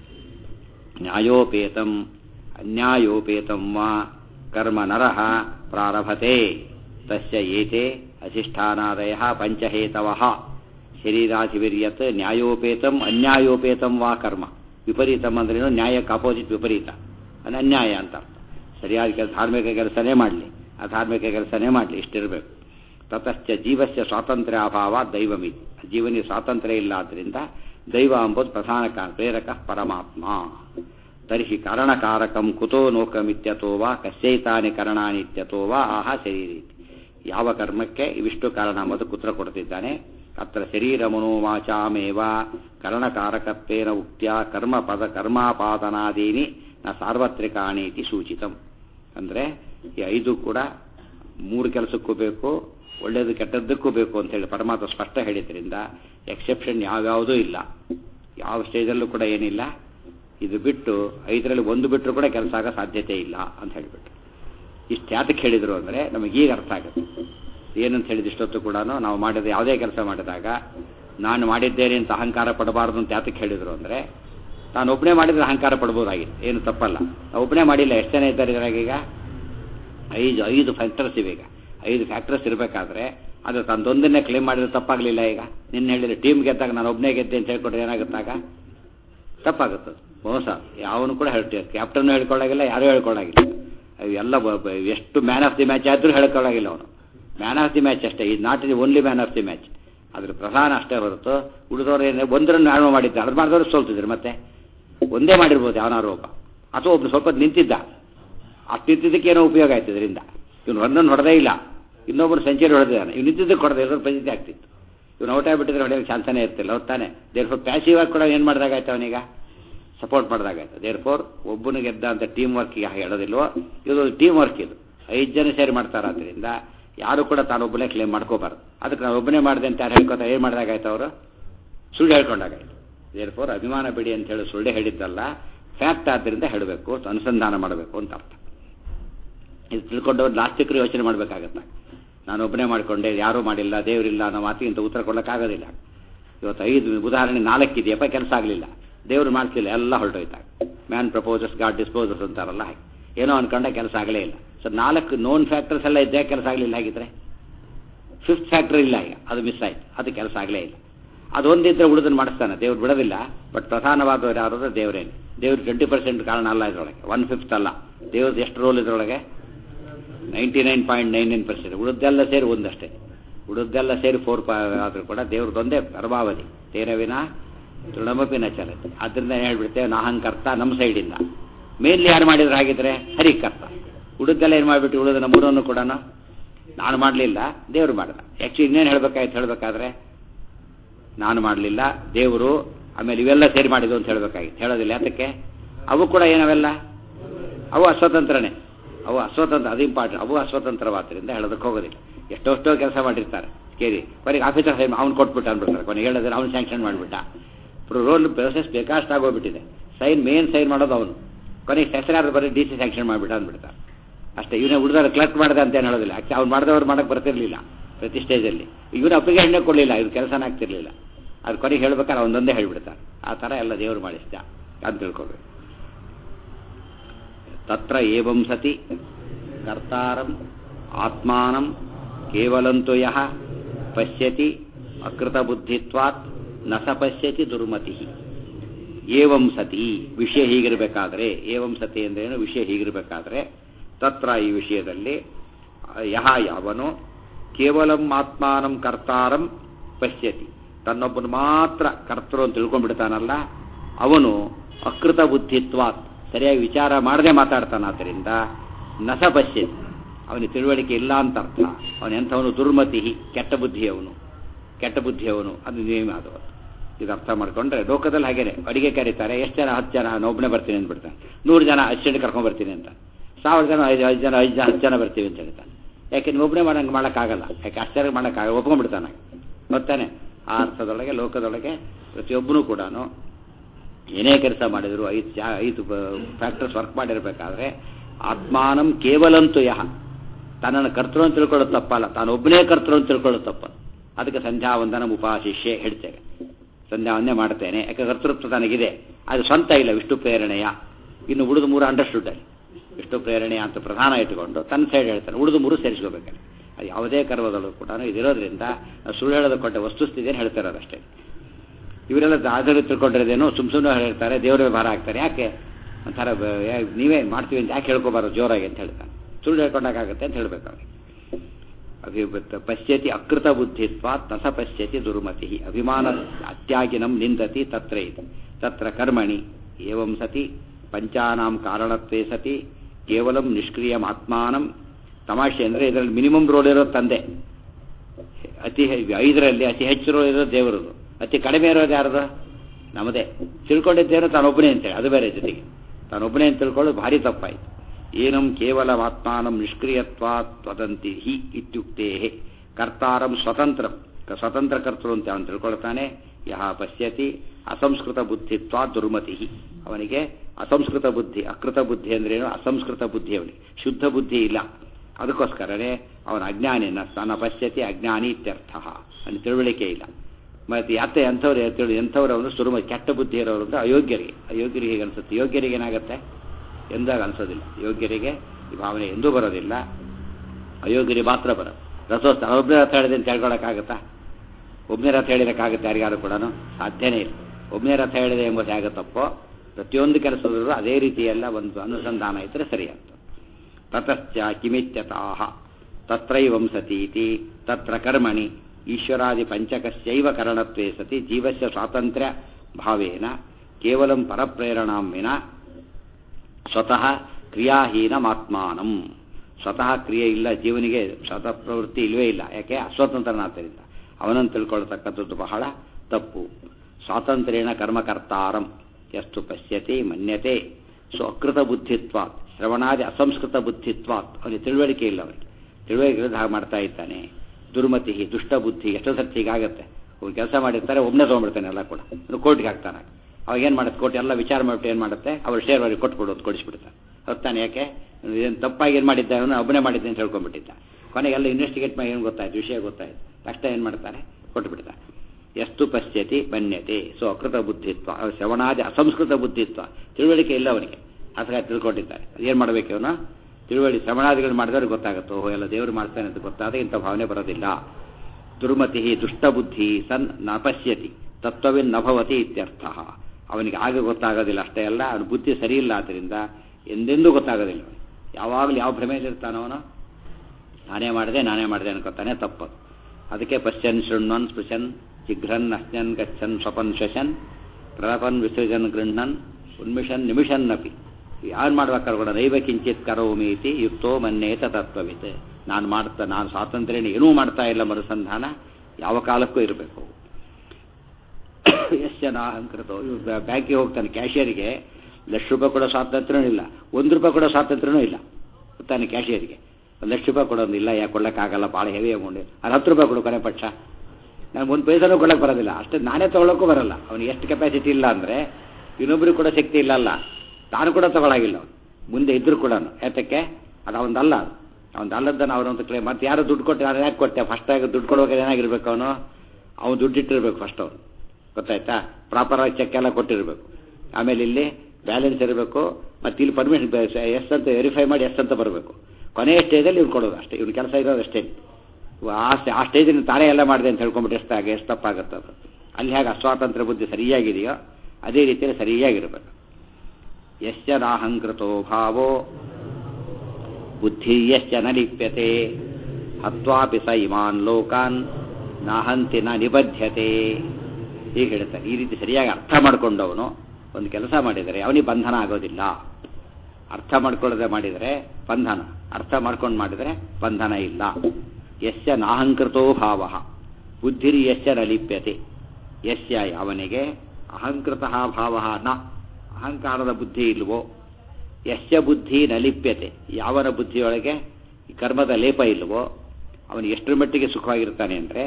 ನ್ಯಾಯೋಪೇತಂ ಅನ್ಯಾಯೋಪೇತಂ ವಾ ಕರ್ಮ ನರಃ ಪ್ರಾರಭತೆ ತಸ್ಯ ಏತೆ ಅಧಿಷ್ಠಾನಾದಯ ಪಂಚಹೇತವಃ ಶರೀರಾಧಿವಿರ್ಯತ್ ನ್ಯಾಯೋಪೇತಂ ಅನ್ಯಾಯೋಪೇತಂ ವಾ ಕರ್ಮ ವಿಪರೀತಂ ಅಂದ್ರೇನು ನ್ಯಾಯಕ್ಕೆ ಅಪೋಸಿಟ್ ವಿಪರೀತ ಅದು ಅನ್ಯಾಯ ಅಂತ ಅರ್ಥ ಸರಿಯಾದ ಕೆಲಸ ಧಾರ್ಮಿಕ ಕೆಲಸನೇ ಮಾಡಲಿ ಆ ಧಾರ್ಮಿಕ ಕೆಲಸನೇ ಮಾಡಲಿ ಇಷ್ಟಿರಬೇಕು ತತಶ್ಚ ಜೀವಸ್ಯ ಸ್ವಾತಂತ್ರ್ಯ ಅಭಾವ ದೈವಮಿತಿ ಜೀವನಿಗೆ ಸ್ವಾತಂತ್ರ್ಯ ಇಲ್ಲ ಆದ್ದರಿಂದ ದೈವ ಎಂಬುದು ಪ್ರಧಾನ ಕಾರಣ ಪ್ರೇರಕ ಪರಮಾತ್ಮ ತರ್ಹಿ ಕಾರಣಕಾರಕಂ ಕುತೋ ನೋಕಮಿತ್ಯತೋ ವಾ ಕಸ್ಯೈತಾನಿ ಕರಣಾನಿತ್ಯತೋ ವಾ ಆಹ ಶರೀರೀತಿ ಯಾವ ಕರ್ಮಕ್ಕೆ ಇವಿಷ್ಟು ಕಾರಣ ಎಂಬುದು ಕುತ್ರ ಕೊಡ್ತಿದ್ದಾನೆ ಅತ್ರ ಶರೀರ ಮನೋವಾಚಾಮೇವ ಕರಣಕಾರಕತ್ವೇನ ಉಕ್ತ್ಯ ಕರ್ಮ ಪದ ಕರ್ಮಾಪಾದನಾದೀನಿ ನ ಸಾರ್ವತ್ರಿಕಾಣೀತಿ ಸೂಚಿತಂ ಅಂದರೆ ಈ ಐದು ಕೂಡ ಮೂರು ಕೆಲಸಕ್ಕೂ ಬೇಕು ಒಳ್ಳೆಯದು ಕೆಟ್ಟದ್ದಕ್ಕೂ ಬೇಕು ಅಂತ ಹೇಳಿ ಪರಮಾತ್ಮ ಸ್ಪಷ್ಟ ಹೇಳಿದ್ರಿಂದ ಎಕ್ಸೆಪ್ಷನ್ ಯಾವ್ಯಾವುದೂ ಇಲ್ಲ ಯಾವ ಸ್ಟೇಜಲ್ಲೂ ಕೂಡ ಏನಿಲ್ಲ ಇದು ಬಿಟ್ಟು ಐದರಲ್ಲಿ ಒಂದು ಬಿಟ್ಟರು ಕೂಡ ಕೆಲಸ ಆಗೋ ಸಾಧ್ಯತೆ ಇಲ್ಲ ಅಂತ ಹೇಳಿಬಿಟ್ಟು ಇಷ್ಟು ಯಾತಕ್ಕೆ ಹೇಳಿದರು ಅಂದರೆ ನಮಗೆ ಈಗ ಅರ್ಥ ಆಗುತ್ತೆ ಏನಂತ ಹೇಳಿದ ಇಷ್ಟೊತ್ತು ಕೂಡ ನಾವು ಮಾಡಿದ ಯಾವುದೇ ಕೆಲಸ ಮಾಡಿದಾಗ ನಾನು ಮಾಡಿದ್ದೇನೆ ಅಂತ ಅಹಂಕಾರ ಪಡಬಾರ್ದು ಅಂತ ಯಾತಕ್ಕೆ ಹೇಳಿದರು ಅಂದರೆ ನಾನು ಒಬ್ಬನೇ ಮಾಡಿದ್ರೆ ಅಹಂಕಾರ ಪಡ್ಬೋದಾಗಿತ್ತು ಏನು ತಪ್ಪಲ್ಲ ನಾವು ಒಬ್ಬನೇ ಮಾಡಿಲ್ಲ ಎಷ್ಟು ಜನ ಇದ್ದಾರೆ ಇದ್ರಾಗ ಈಗ ಐದು ಐದು ಫ್ಯಾಕ್ಟರ್ಸ್ ಇವೆ ಈಗ ಐದು ಫ್ಯಾಕ್ಟರ್ಸ್ ಇರಬೇಕಾದ್ರೆ ಅದು ತನ್ನದೊಂದನ್ನೇ ಕ್ಲೇಮ್ ಮಾಡಿದ್ರೆ ತಪ್ಪಾಗಲಿಲ್ಲ ಈಗ ನಿನ್ನೆ ಹೇಳಿದ್ರೆ ಟೀಮ್ ಗೆದ್ದಾಗ ನಾನು ಒಬ್ಬನೇ ಗೆದ್ದೆ ಅಂತ ಹೇಳ್ಕೊಂಡ್ರೆ ಏನಾಗುತ್ತಾಗ ತಪ್ಪಾಗುತ್ತೆ ಮೋಸ ಯಾವನು ಕೂಡ ಹೇಳ್ತೀವಿ ಕ್ಯಾಪ್ಟನ್ ಹೇಳ್ಕೊಳ್ಳಾಗಿಲ್ಲ ಯಾರೂ ಹೇಳ್ಕೊಳ್ಳಾಗಿಲ್ಲ ಎಲ್ಲ ಎಷ್ಟು ಮ್ಯಾನ್ ಆಫ್ ದಿ ಮ್ಯಾಚ್ ಆದರೂ ಹೇಳ್ಕೊಳ್ಳಾಗಿಲ್ಲ ಅವನು ಮ್ಯಾನ್ ಆಫ್ ದಿ ಮ್ಯಾಚ್ ಅಷ್ಟೇ ಇದು not is only man of the match ಅದ್ರ ಪ್ರಧಾನ ಅಷ್ಟೇ ಹೊರತು ಉಳಿದವ್ರು ಏನು ಒಂದರನ್ನು ಆಳ್ವ ಮಾಡಿದ್ದಾರೆ ಅದು ಮಾಡಿದವರು ಸೋಲ್ತಿದ್ರು ಮತ್ತೆ ಒಂದೇ ಮಾಡಿರ್ಬೋದು ಯಾವನಾರು ಒಬ್ಬ ಅಥವಾ ಒಬ್ರು ಸ್ವಲ್ಪ ನಿಂತಿದ್ದ ಅಷ್ಟು ನಿಂತಿದ್ದಕ್ಕೆ ಏನೋ ಉಪಯೋಗ ಆಯ್ತು ಇದರಿಂದ ಇವನು ಒಂದೊಂದು ಹೊಡೆದೇ ಇಲ್ಲ ಇನ್ನೊಬ್ಬರು ಸೆಂಚುರಿ ಹೊಡೆದಿದ್ದಾನೆ ಇವ್ನು ನಿಂತಿದ್ದಕ್ಕೆ ಹೊಡೆದ ಇರೋದು ಪರಿಸ್ಥಿತಿ ಆಗ್ತಿತ್ತು ಇವ್ನು ಔಟ್ ಆಗಿಬಿಟ್ಟಿದ್ರೆ ಹೊಡೆಯೋಕ್ಕೆ ಚಾನ್ಸನೇ ಇರ್ತಿಲ್ಲ ಹೊತ್ತಾನೆ ದೇರ್ ಫೋರ್ ಪ್ಯಾಸಿವ್ ಆಗಿ ಕೂಡ ಏನು ಮಾಡಿದಾಗಾಯ್ತು ಅವನೀಗ ಸಪೋರ್ಟ್ ಮಾಡಿದಾಗಾಯ್ತು ದೇರ್ ಫೋರ್ ಒಬ್ಬನು ಗೆದ್ದ ಅಂತ ಟೀಮ್ ವರ್ಕಿಗೆ ಹೇಳೋದಿಲ್ವೋ ಇದು ಟೀಮ್ ವರ್ಕ್ ಇದು ಐದು ಜನ ಸೇರಿ ಮಾಡ್ತಾರೆ ಆದ್ದರಿಂದ ಯಾರು ಕೂಡ ತಾನೊಬ್ಬನೇ ಕ್ಲೇಮ್ ಮಾಡ್ಕೋಬಾರ್ದು ಅದಕ್ಕೆ ನಾನು ಒಬ್ಬನೇ ಮಾಡಿದೆ ಅಂತ ಯಾರು ಹೇಳ್ಕೊತಾರೆ ಏನು ಮಾಡಿದಾಗಾಯ್ತು ಅವರು ಸುಳ್ಳು ಹೇಳ್ಕೊಂಡಾಗಾಯ್ತು ದೇರ್ ಫೋರ್ ಅಭಿಮಾನ ಬಿಡಿ ಅಂತ ಹೇಳಿ ಸುಳ್ಳೆ ಹೇಳಿದ್ದಲ್ಲ ಫ್ಯಾಕ್ಟ್ ಆದ್ದರಿಂದ ಹೇಳಬೇಕು ಅನುಸಂಧಾನ ಮಾಡಬೇಕು ಅಂತ ಅರ್ಥ ಇದು ತಿಳ್ಕೊಂಡವ್ರು ನಾಸ್ತಿಕರು ಯೋಚನೆ ಮಾಡಬೇಕಾಗತ್ತೆ ನಾನು ಒಬ್ಬನೇ ಮಾಡಿಕೊಂಡೆ ಯಾರೂ ಮಾಡಿಲ್ಲ ದೇವರಿಲ್ಲ ಅನ್ನೋ ಮಾತಿಗಿಂತ ಉತ್ತರ ಕೊಡೋಕ್ಕಾಗೋದಿಲ್ಲ ಇವತ್ತು ಐದು ಉದಾಹರಣೆ ನಾಲ್ಕಿದೆಯಪ್ಪ ಕೆಲಸ ಆಗಲಿಲ್ಲ ದೇವರು ಮಾಡಿಸಲಿಲ್ಲ ಎಲ್ಲ ಹೊರಟೋಯ್ತಾಗ ಮ್ಯಾನ್ ಪ್ರಪೋಸಸ್ ಗಾಡ್ ಡಿಸ್ಪೋಸಸ್ ಅಂತಾರಲ್ಲ ಹಾಗೆ ಏನೋ ಅನ್ಕೊಂಡ ಕೆಲಸ ಆಗಲೇ ಇಲ್ಲ ಸೊ ನಾಲ್ಕು ನೋನ್ ಫ್ಯಾಕ್ಟರ್ಸ್ ಎಲ್ಲ ಇದ್ದೇ ಕೆಲಸ ಆಗಲಿಲ್ಲ ಹಾಗಿದ್ರೆ ಫಿಫ್ತ್ ಫ್ಯಾಕ್ಟರ್ ಇಲ್ಲ ಈಗ ಅದು ಮಿಸ್ ಆಯ್ತು ಅದು ಕೆಲಸ ಆಗಲೇ ಇಲ್ಲ ಅದು ಒಂದಿದ್ರೆ ಉಳಿದನ್ನು ಮಾಡಿಸ್ತಾನೆ ದೇವ್ರು ಬಿಡೋದಿಲ್ಲ ಬಟ್ ಪ್ರಧಾನವಾದವ್ರು ಯಾರು ಅಂದ್ರೆ ದೇವರೇನು ದೇವ್ರು ಟ್ವೆಂಟಿ ಪರ್ಸೆಂಟ್ ಕಾರಣ ಅಲ್ಲ ಇದರೊಳಗೆ ಒನ್ ಫಿಫ್ತ್ ಅಲ್ಲ ದೇವ್ರದ್ದು ಎಷ್ಟು ರೋಲ್ ಇದರೊಳಗೆ ninety nine point nine nine percent ಉಳಿದೆಲ್ಲ ಸೇರಿ ಒಂದಷ್ಟೇ ಉಳಿದೆಲ್ಲ ಸೇರಿ ಫೋರ್ ಆದರೂ ಕೂಡ ದೇವ್ರದ್ದೊಂದೇ ಪರಮಾವಧಿ ತೇನವಿನ ತೃಣಮಪಿನ ಚಲತೆ ಆದ್ದರಿಂದ ಏನು ಹೇಳ್ಬಿಡ್ತೇವೆ ನಾಹಂಕರ್ತ ನಮ್ಮ ಸೈಡಿಂದ ಮೇನ್ಲಿ ಯಾರು ಮಾಡಿದ್ರು ಹಾಗಿದ್ರೆ ಹರಿಕರ್ತ ಉಳಿದೆಲ್ಲ ಏನು ಮಾಡಿಬಿಟ್ಟು ಉಳಿದ ಮೂರನ್ನು ಕೂಡ ನಾನು ಮಾಡಲಿಲ್ಲ ದೇವರು ಮಾಡಿದ ಆ್ಯಕ್ಚುಲಿ ಇನ್ನೇನು ಹೇಳಬೇಕಾಯ್ತು ಹೇಳಬೇಕಾದ್ರೆ ನಾನು ಮಾಡಲಿಲ್ಲ ದೇವರು ಆಮೇಲೆ ಇವೆಲ್ಲ ಸೇರಿ ಮಾಡಿದ್ದು ಅಂತ ಹೇಳಬೇಕಾಗಿತ್ತು ಹೇಳೋದಿಲ್ಲ ಯಾತಕ್ಕೆ ಅವು ಕೂಡ ಏನವೆಲ್ಲ ಅವು ಅಸ್ವತಂತ್ರನೇ ಅವು ಅಸ್ವತಂತ್ರ ಅದು ಇಂಪಾರ್ಟೆಂಟ್ ಅವು ಅಸ್ವತಂತ್ರವಾದ್ದರಿಂದ ಹೇಳೋದಕ್ಕೆ ಹೋಗೋದಿಲ್ಲ ಎಷ್ಟೋಷ್ಟೋ ಕೆಲಸ ಮಾಡಿರ್ತಾರೆ ಕೇಳಿ ಕೊನೆಗೆ ಆಫೀಸರ್ ಸೈನ್ ಅವ್ನು ಕೊಟ್ಬಿಟ್ಟು ಅಂದ್ಬಿಡ್ತಾರೆ ಕೊನೆಗೆ ಹೇಳಿದ್ರೆ ಅವ್ನು ಸ್ಯಾಂಕ್ಷನ್ ಮಾಡಿಬಿಟ್ಟ ರೋಲ್ ಪ್ರೊಸೆಸ್ ಬೇಕಾಷ್ಟು ಆಗೋಗ್ಬಿಟ್ಟಿದೆ ಸೈನ್ ಮೇನ್ ಸೈನ್ ಮಾಡೋದು ಅವನು ಕೊನೆಗೆ ಹೆಸರಾದ್ರು ಬರೀ ಡಿ ಸಿ ಸ್ಯಾಂಕ್ಷನ್ ಮಾಡಿಬಿಟ್ಟ ಅಂದ್ಬಿಡ್ತಾರೆ ಅಷ್ಟೇ ಇವನೇ ಉಳಿದವ್ರು ಕ್ಲರ್ಕ್ ಮಾಡಿದೆ ಅಂತ ಏನು ಹೇಳೋದಿಲ್ಲ ಆ್ಯಕ್ಚುಲಿ ಅವ್ನು ಮಾಡಿದವ್ರು ಮಾಡೋಕ್ಕೆ ಬರ್ತಿರ್ಲಿಲ್ಲ ಪ್ರತಿ ಸ್ಟೇಜಲ್ಲಿ ಇವನು ಅಪ್ಲಿಕೇಶನ್ನೇ ಕೊಡಲಿಲ್ಲ ಇವ್ರು ಕೆಲಸನ ಆಗ್ತಿರ್ಲಿಲ್ಲ ಅದು ಕೊನೆಗೆ ಹೇಳ್ಬೇಕಾದ್ರೆ ಅವನೊಂದೇ ಹೇಳ್ಬಿಡ್ತಾರೆ ಆ ಥರ ಎಲ್ಲ ದೇವರು ಮಾಡಿಸ್ತ ಅಂತ ತಿಳ್ಕೊಬೇಕು ತತ್ರ ಏವಂ ಸತಿ ಕರ್ತಾರಂ ಆತ್ಮಾನಂ ಕೇವಲಂತು ಯಹ ಪಶ್ಯತಿ ಅಕೃತ ಬುದ್ಧಿತ್ವಾತ್ ನ ಸ ಪಶ್ಯತಿ ದುರ್ಮತಿ ಏವಂ ಸತಿ ವಿಷಯ ಹೀಗಿರಬೇಕಾದ್ರೆ ಏವಂ ಸತಿ ಅಂದ್ರೇನು ವಿಷಯ ಹೀಗಿರಬೇಕಾದ್ರೆ ತತ್ರ ಈ ವಿಷಯದಲ್ಲಿ ಯಹ ಯಾವನು ಕೇವಲಂ ಆತ್ಮಾನಂ ಕರ್ತಾರಂ ಪಶ್ಯತಿ ತನ್ನೊಬ್ಬನು ಮಾತ್ರ ಕರ್ತರು ಅಂತ ತಿಳ್ಕೊಂಡ್ಬಿಡ್ತಾನಲ್ಲ ಅವನು ಅಕೃತ ಬುದ್ಧಿತ್ವಾತ್ ಸರಿಯಾಗಿ ವಿಚಾರ ಮಾಡದೆ ಮಾತಾಡ್ತಾನಾದ್ದರಿಂದ ನಸ ಪಶ್ಯತಿ ಅವನಿಗೆ ತಿಳುವಳಿಕೆ ಇಲ್ಲ ಅಂತ ಅರ್ಥ ಅವನು ಎಂಥವನು ದುರ್ಮತಿ ಕೆಟ್ಟ ಬುದ್ಧಿಯವನು ಕೆಟ್ಟ ಬುದ್ಧಿಯವನು ಅದು ನೇಮ ಅದು ಇದು ಅರ್ಥ ಮಾಡ್ಕೊಂಡ್ರೆ ಲೋಕದಲ್ಲಿ ಹಾಗೇನೆ ಅಡಿಗೆ ಕರೀತಾರೆ ಎಷ್ಟು ಜನ ಹತ್ತು ಜನ ನಾನು ಒಬ್ಬನೇ ಬರ್ತೀನಿ ಅಂದ್ಬಿಡ್ತಾನೆ ನೂರು ಜನ ಅಷ್ಟು ಕರ್ಕೊಂಡ್ ಬರ್ತೀನಿ ಅಂತ ಸಾವಿರ ಜನ ಐದು ಐದು ಜನ ಐದು ಜನ ಹತ್ತು ಜನ ಬರ್ತೀವಿ ಅಂತ ಹೇಳ್ತಾನೆ ಯಾಕೆ ನೀವು ಒಬ್ಬನೇ ಮಾಡಂಗೆ ಮಾಡೋಕ್ಕಾಗಲ್ಲ ಯಾಕೆ ಆಶ್ಚರ್ಯ ಮಾಡೋಕ್ಕಾಗಲ್ಲ ಒಪ್ಕೊಂಡ್ಬಿಡ್ತಾನೆ ಗೊತ್ತಾನೆ ಆ ಅರ್ಥದೊಳಗೆ ಲೋಕದೊಳಗೆ ಪ್ರತಿಯೊಬ್ಬನೂ ಕೂಡ ಏನೇ ಕೆಲಸ ಮಾಡಿದ್ರು ಐದು ಜಾ ಐದು ಫ್ಯಾಕ್ಟರ್ಸ್ ವರ್ಕ್ ಮಾಡಿರಬೇಕಾದ್ರೆ ಆತ್ಮಾನಂ ಕೇವಲಂತು ಯಹ ತನ್ನನ್ನು ಕರ್ತೃ ಅಂತ ತಿಳ್ಕೊಳ್ಳೋದು ತಪ್ಪಲ್ಲ ತಾನೊಬ್ಬನೇ ಕರ್ತೃ ಅಂತ ತಿಳ್ಕೊಳ್ಳೋದು ತಪ್ಪ ಅದಕ್ಕೆ ಸಂಧ್ಯಾ ವಂದನ ಉಪಾಶಿಷ್ಯೆ ಹೇಳ್ತೇವೆ ಸಂಧ್ಯಾ ವಂದನೆ ಮಾಡ್ತೇನೆ ಯಾಕೆ ಕರ್ತೃತ್ವ ತನಗಿದೆ ಅದು ಸ್ವಂತ ಇಲ್ಲ ವಿಷ್ಣು ಪ್ರೇರಣೆಯ ಇನ್ನು ಉಳಿದು ಮೂರು ಅಂಡರ್ಸ್ಟುಡ್ ಅಲ್ಲಿ ವಿಷ್ಣು ಪ್ರೇರಣೆಯ ಅಂತ ಪ್ರಧಾನ ಇಟ್ಟುಕೊಂಡು ತನ್ನ ಸೈಡ್ ಹೇಳ್ತಾನೆ ಉಳಿದು ಮೂರು ಸೇರಿಸ್ಕೋಬೇಕಲ್ಲಿ ಅದು ಯಾವುದೇ ಕರ್ಮದಲ್ಲೂ ಕೂಡ ಇದಿರೋದ್ರಿಂದ ಸುಳ್ಳು ಹೇಳೋದು ಕೊಟ್ಟ ವಸ್ತುಸ್ಥಿತಿಯನ್ನು ಹೇಳ್ತಾರೆ ಅಷ್ಟೇ ಇವರೆಲ್ಲ ಆಧಾರ ತಿಳ್ಕೊಂಡಿರೋದೇನೋ ಸುಮ್ ಸುಮ್ಮನೆ ಹೇಳ್ತಾರೆ ದೇವರೇ ಭಾರ ಹಾಕ್ತಾರೆ ಯಾಕೆ ಒಂಥರ ನೀವೇ ಮಾಡ್ತೀವಿ ಅಂತ ಯಾಕೆ ಹೇಳ್ಕೊಬಾರ್ದು ಜೋರಾಗಿ ಅಂತ ಹೇಳ್ತಾನೆ ಸುಳ್ಳು ಹೇಳ್ಕೊಂಡಾಗುತ್ತೆ ಅಂತ ಹೇಳ್ಬೇಕು ಅವ್ರಿಗೆ ಅಭಿವೃತ್ತ ಪಶ್ಯತಿ ಅಕೃತ ಬುದ್ಧಿತ್ವ ತಸ ಪಶ್ಯತಿ ದುರ್ಮತಿ ಅಭಿಮಾನ ಅತ್ಯಾಗಿನಂ ನಿಂದತಿ ತತ್ರ ಇದು ತತ್ರ ಕರ್ಮಣಿ ಏವಂ ಸತಿ ಪಂಚಾನಾಂ ಕಾರಣತ್ವೇ ಸತಿ ಕೇವಲಂ ನಿಷ್ಕ್ರಿಯಂ ಆತ್ಮಾನಂ ತಮಾಷೆ ಅಂದರೆ ಇದರಲ್ಲಿ ಮಿನಿಮಮ್ ರೋಲ್ ಇರೋದು ತಂದೆ ಅತಿ ಐದರಲ್ಲಿ ಅತಿ ಹೆಚ್ಚು ರೋಲ್ ಇರೋದು ದೇವರದು ಅತಿ ಕಡಿಮೆ ಇರೋದು ಯಾರದು ನಮ್ಮದೇ ತಿಳ್ಕೊಂಡಿದ್ದೇನೋ ತಾನೊಬ್ಬನೇ ಅಂತೇಳಿ ಅದು ಬೇರೆ ಜೊತೆಗೆ ತಾನೊಬ್ಬನೇ ಅಂತ ತಿಳ್ಕೊಳ್ಳೋದು ಭಾರಿ ತಪ್ಪಾಯಿತು ಏನಂ ಕೇವಲ ಆತ್ಮಾನಂ ನಿಷ್ಕ್ರಿಯತ್ವಾತ್ ವದಂತಿ ಹಿ ಇತ್ಯುಕ್ತೇ ಕರ್ತಾರಂ ಸ್ವತಂತ್ರ ಸ್ವತಂತ್ರ ಕರ್ತರು ಅಂತ ಅವನು ತಿಳ್ಕೊಳ್ತಾನೆ ಯಹ ಪಶ್ಯತಿ ಅಸಂಸ್ಕೃತ ಬುದ್ಧಿತ್ವ ದುರ್ಮತಿ ಅವನಿಗೆ ಅಸಂಸ್ಕೃತ ಬುದ್ಧಿ ಅಕೃತ ಬುದ್ಧಿ ಅಂದ್ರೇನು ಅಸಂಸ್ಕೃತ ಬುದ್ಧಿ ಅವನಿಗೆ ಶುದ್ಧ ಬುದ್ಧಿ ಇಲ್ಲ ಅದಕ್ಕೋಸ್ಕರನೇ ಅವನ ಅಜ್ಞಾನಿನ ಸ್ಥಾನ ಪಶ್ಯತಿ ಅಜ್ಞಾನಿ ಇತ್ಯರ್ಥ ಅವನ ತಿಳುವಳಿಕೆ ಇಲ್ಲ ಮತ್ತೆ ಯಾತೆ ಎಂಥವ್ರು ಹೇಳ್ತೇಳಿ ಎಂಥವ್ರು ಅವನು ಸುರುಮ ಕೆಟ್ಟ ಬುದ್ಧಿ ಇರೋರು ಅಂತ ಅಯೋಗ್ಯರಿಗೆ ಅಯೋಗ್ಯರಿಗೆ ಹೇಗೆ ಅನಿಸುತ್ತೆ ಯೋಗ್ಯರಿಗೆ ಏನಾಗುತ್ತೆ ಎಂದಾಗ ಅನಿಸೋದಿಲ್ಲ ಯೋಗ್ಯರಿಗೆ ಈ ಭಾವನೆ ಎಂದೂ ಬರೋದಿಲ್ಲ ಅಯೋಗ್ಯರಿಗೆ ಮಾತ್ರ ಬರೋದು ರಥೋತ್ಸವ ಒಬ್ಬನೇ ರಥ ಹೇಳಿದೆ ಅಂತ ಹೇಳ್ಕೊಳಕ್ಕಾಗತ್ತಾ ಒಬ್ಬನೇ ರಥ ಹೇಳಿದಕ್ಕಾಗುತ್ತೆ ಯಾರಿಗಾರು ಕೂಡ ಸಾಧ್ಯನೇ ಇಲ್ಲ ಒಬ್ಬನೇ ರಥ ಹೇಳಿದೆ ಎಂಬುದು ಹೇಗೆ ತಪ್ಪೋ ಪ್ರತಿಯೊಂದು ಕೆಲಸದಲ್ಲೂ ಅದೇ ರೀತಿಯೆಲ್ಲ ಒಂದು ಅನುಸಂಧಾನ ಇದ್ದರೆ ಸರಿಯಾಗ್ತದೆ ತತಶ್ಚ ಕಿಮಿತ್ಯತಾಹ ತತ್ರೈವಂ ಸತೀತಿ ತತ್ರ ಕರ್ಮಣಿ ಈಶ್ವರಾದಿ ಪಂಚಕಸ್ಯೈವ ಕರಣತ್ವೇ ಸತಿ ಜೀವಸ್ಯ ಸ್ವಾತಂತ್ರ್ಯ ಭಾವೇನ ಕೇವಲಂ ಪರಪ್ರೇರಣಾಂ ವಿನ ಸ್ವತಃ ಕ್ರಿಯಾಹೀನಮಾತ್ಮಾನಂ ಸ್ವತಃ ಕ್ರಿಯೆ ಇಲ್ಲ ಜೀವನಿಗೆ ಸ್ವತಃ ಪ್ರವೃತ್ತಿ ಇಲ್ಲವೇ ಇಲ್ಲ ಯಾಕೆ ಅಸ್ವತಂತ್ರನಾದ್ದರಿಂದ ಅವನನ್ನು ತಿಳ್ಕೊಳ್ತಕ್ಕಂಥದ್ದು ಬಹಳ ತಪ್ಪು ಸ್ವಾತಂತ್ರ್ಯೇಣ ಕರ್ಮಕರ್ತಾರಂ ಎಷ್ಟು ಪಶ್ಯತಿ ಮನ್ಯತೆ ಸ್ವಕೃತ ಬುದ್ಧಿತ್ವ ಶ್ರವಣಾದಿ ಅಸಂಸ್ಕೃತ ಬುದ್ಧಿತ್ವ ಅವನಿಗೆ ತಿಳುವಳಿಕೆ ಇಲ್ಲ ಅವನಿಗೆ ತಿಳುವಳಿಕೆ ಇಲ್ಲದ ಹಾಗೆ ಮಾಡ್ತಾ ಇದ್ದಾನೆ ದುರ್ಮತಿ ದುಷ್ಟ ಬುದ್ಧಿ ಎಷ್ಟೋ ಸರ್ತಿ ಹೀಗಾಗತ್ತೆ ಅವ್ರು ಕೆಲಸ ಮಾಡಿರ್ತಾರೆ ಒಮ್ಮೆ ತೊಗೊಂಡ್ಬಿಡ್ತಾನೆ ಎಲ್ಲ ಕೂಡ ಕೋರ್ಟ್ಗೆ ಹಾಕ್ತಾನೆ ಅವಾಗ ಏನು ಮಾಡುತ್ತೆ ಕೋರ್ಟ್ ಎಲ್ಲ ವಿಚಾರ ಮಾಡಿಬಿಟ್ಟು ಏನು ಮಾಡುತ್ತೆ ಅವ್ರು ಶೇರ್ ಅವ್ರಿಗೆ ಕೊಟ್ಬಿಡೋದು ಕೊಡಿಸ್ಬಿಡ್ತಾರೆ ಹೊತ್ತಾನೆ ಯಾಕೆ ಏನು ತಪ್ಪಾಗಿ ಏನು ಮಾಡಿದ್ದ ಅವನು ಒಬ್ಬನೇ ಮಾಡಿದ್ದೆ ಅಂತ ಹೇಳ್ಕೊಂಡ್ಬಿಟ್ಟಿದ್ದ ಕೊನೆಗೆಲ್ಲ ಇನ್ವೆಸ್ಟಿಗೇಟ್ ಮಾಡಿ ಏನು ಗೊತ್ತಾಯ್ತು ವಿಷಯ ಗೊತ್ತಾಯ್ತು ತಕ್ಷಣ ಏನು ಮಾಡ್ತಾರೆ ಕೊಟ್ಟು ಬಿಡ್ತಾರೆ ಎಷ್ಟು ಪಶ್ಯತಿ ಮನ್ಯತೆ ಸೊ ಅಕೃತ ಬುದ್ಧಿತ್ವ ಶ್ರವಣಾದಿ ಅಸಂಸ್ಕೃತ ಬುದ್ಧಿತ್ವ ತಿಳುವಳಿಕೆ ಇಲ್ಲ ಅವನಿಗೆ ಅಥವಾ ತಿಳ್ಕೊಂಡಿದ್ದಾರೆ ಏನು ಮಾಡಬೇಕು ಅವನು ತಿಳುವಳಿ ಶ್ರವಣಾದಿಗಳು ಮಾಡಿದವ್ರಿಗೆ ಗೊತ್ತಾಗುತ್ತೆ ಓಹೋ ಎಲ್ಲ ದೇವರು ಮಾಡ್ತಾನೆ ಅಂತ ಗೊತ್ತಾದ ಇಂಥ ಭಾವನೆ ಬರೋದಿಲ್ಲ ದುರ್ಮತಿ ದುಷ್ಟಬುದ್ಧಿ ಸನ್ ನ ಪಶ್ಯತಿ ತತ್ವವಿನ್ ನಭವತಿ ಇತ್ಯರ್ಥ ಅವನಿಗೆ ಆಗ ಗೊತ್ತಾಗೋದಿಲ್ಲ ಅಷ್ಟೇ ಅಲ್ಲ ಅವನ ಬುದ್ಧಿ ಸರಿ ಇಲ್ಲ ಆದ್ದರಿಂದ ಎಂದೆಂದೂ ಗೊತ್ತಾಗೋದಿಲ್ಲ ಯಾವಾಗಲೂ ಯಾವ ಭ್ರಮೆಯಲ್ಲಿರ್ತಾನೋ ಅವನು ನಾನೇ ಮಾಡಿದೆ ನಾನೇ ಮಾಡಿದೆ ಅನ್ಕೋತಾನೆ ತಪ್ಪದು ಅದಕ್ಕೆ ಪಶ್ಯನ್ ಶೃಣ್ವನ್ ಸ್ಪೃಶನ್ ಜಿಘ್ರನ್ ಅಸ್ಯನ್ ಗಚ್ಚನ್ ಸ್ವಪನ್ ಶ್ವಶನ್ ಪ್ರಲಪನ್ ವಿಸರ್ಜನ್ ಗೃಹ್ಣನ್ ಉನ್ಮಿಷನ್ ನಿಮಿಷನ್ ಅಪಿ ಯಾರು ಮಾಡ್ಬೇಕಾದ್ರೆ ಕೂಡ ನೈವ ಕಿಂಚಿತ್ ಕರೋಮಿ ಇತಿ ಯುಕ್ತೋ ಮನ್ನೇತ ತತ್ವವಿತ್ ನಾನು ಮಾಡ್ತಾ ನಾನು ಸ್ವಾತಂತ್ರ್ಯನ ಏನೂ ಮಾಡ್ತಾ ಇಲ್ಲ ಮರುಸಂಧಾನ ಯಾವ ಕಾಲಕ್ಕೂ ಇರಬೇಕು ಎಷ್ಟು ಜನ ಅಹಂಕೃತೋ ಬ್ಯಾಂಕಿಗೆ ಹೋಗ್ತಾನೆ ಕ್ಯಾಶಿಯರಿಗೆ ಲಕ್ಷ ರೂಪಾಯಿ ಕೊಡೋ ಸ್ವಾತಂತ್ರ್ಯನೂ ಇಲ್ಲ ಒಂದು ರೂಪಾಯಿ ಕೊಡೋ ಸ್ವಾತಂತ್ರ್ಯನೂ ಇಲ್ಲ ಗೊತ್ತಾನೆ ಕ್ಯಾಶಿಯರಿಗೆ ಒಂದು ಲಕ್ಷ ರೂಪಾಯಿ ಕೊಡೋದಿಲ್ಲ ಯಾಕೆ ಕೊಡೋಕ್ಕಾಗಲ್ಲ ಭಾಳ ಹೆವಿ ಅಮೌಂಟ್ ಅದು ಹತ್ತು ರೂಪಾಯಿ ಕೊಡು ಕೊನೆ ಪಕ್ಷ ನನಗೆ ಒಂದು ಪೈಸನೂ ಕೊಡೋಕೆ ಬರೋದಿಲ್ಲ ಅಷ್ಟೇ ನಾನೇ ತೊಗೊಳಕ್ಕೂ ಬರಲ್ಲ ಅವನಿಗೆ ಎಷ್ಟು ಕೆಪಾಸಿಟಿ ಇಲ್ಲ ಅಂದರೆ ಇನ್ನೊಬ್ಬರಿಗೆ ಕೂಡ ಶಕ್ತಿ ಇಲ್ಲ ಅಲ್ಲ ತಾನು ಕೂಡ ತಗೊಳಾಗಿಲ್ಲ ಅವನು ಮುಂದೆ ಇದ್ರೂ ಕೂಡ ಯಾತಕ್ಕೆ ಅದು ಅವನದಲ್ಲ ಅದು ಅವನು ಅಲ್ಲದನ್ನು ಅವನಂತ ಕ್ಲೇಮ್ ಮತ್ತೆ ಯಾರು ದುಡ್ಡು ಕೊಟ್ಟು ನಾನು ಯಾಕೆ ಕೊಟ್ಟೆ ಫಸ್ಟಾಗಿ ದುಡ್ಡು ಕೊಡುವಾಗ ಏನಾಗಿರ್ಬೇಕು ಅವನು ಅವನು ದುಡ್ಡು ಇಟ್ಟಿರ್ಬೇಕು ಫಸ್ಟ್ ಅವನು ಗೊತ್ತಾಯ್ತಾ ಪ್ರಾಪರಾಗಿ ಚೆಕ್ ಎಲ್ಲ ಕೊಟ್ಟಿರಬೇಕು ಆಮೇಲೆ ಇಲ್ಲಿ ಬ್ಯಾಲೆನ್ಸ್ ಇರಬೇಕು ಮತ್ತು ಇಲ್ಲಿ ಪರ್ಮಿಷನ್ ಎಸ್ ಅಂತ ವೆರಿಫೈ ಮಾಡಿ ಎಸ್ ಅಂತ ಬರಬೇಕು ಕೊನೆಯ ಸ್ಟೇಜಲ್ಲಿ ಇವ್ನು ಕೊಡೋದು ಅಷ್ಟೇ ಇವ್ನ ಕೆಲಸ ಇರೋದು ಅಷ್ಟೇ ಆ ಆ ಸ್ಟೇಜಿನ ತಾನೇ ಎಲ್ಲ ಮಾಡಿದೆ ಅಂತ ಹೇಳ್ಕೊಂಬಿಟ್ಟು ಎಷ್ಟಾಗ ಎಷ್ಟು ತಪ್ಪಾಗುತ್ತೆ ಅದು ಅಲ್ಲಿ ಹೇಗೆ ಅಸ್ವಾತಂತ್ರ್ಯ ಬುದ್ಧಿ ಸರಿಯಾಗಿದೆಯೋ ಅದೇ ರೀತಿಯಲ್ಲಿ ಸರಿಯಾಗಿರಬೇಕು ಯಶ್ಚ ನಾಹಂಕೃತೋ ಭಾವೋ ಬುದ್ಧಿ ಯಶ್ಚ ನ ಲಿಪ್ಯತೆ ಹತ್ವಾಪಿ ಸ ಇಮಾನ್ ಲೋಕಾನ್ ನಾಹಂತಿ ನ ನಿಬದ್ಧತೆ ಹೀಗೆ ಹೇಳ್ತಾರೆ ಈ ರೀತಿ ಸರಿಯಾಗಿ ಅರ್ಥ ಮಾಡ್ಕೊಂಡವನು ಒಂದು ಕೆಲಸ ಮಾಡಿದರೆ ಅವನಿಗೆ ಬಂಧನ ಆಗೋದಿಲ್ಲ ಅರ್ಥ ಮಾಡ್ಕೊಳ್ಳದೆ ಮಾಡಿದರೆ ಬಂಧನ ಅರ್ಥ ಮಾಡ್ಕೊಂಡು ಮಾಡಿದರೆ ಬಂಧನ ಇಲ್ಲ ಯಶ್ಯ ನಾಹಂಕೃತೋ ಭಾವ ಬುದ್ಧಿರಿ ಯಶ್ಯ ನ ಲಿಪ್ಯತೆ ಯಶ್ಯ ಅವನಿಗೆ ಅಹಂಕೃತ ಭಾವ ನ ಅಹಂಕಾರದ ಬುದ್ಧಿ ಇಲ್ವೋ ಯಶ್ಯ ಬುದ್ಧಿ ನ ಲಿಪ್ಯತೆ ಯಾವನ ಬುದ್ಧಿಯೊಳಗೆ ಈ ಕರ್ಮದ ಲೇಪ ಇಲ್ವೋ ಅವನು ಎಷ್ಟರ ಮಟ್ಟಿಗೆ ಸುಖವಾಗಿರ್ತಾನೆ ಅಂದರೆ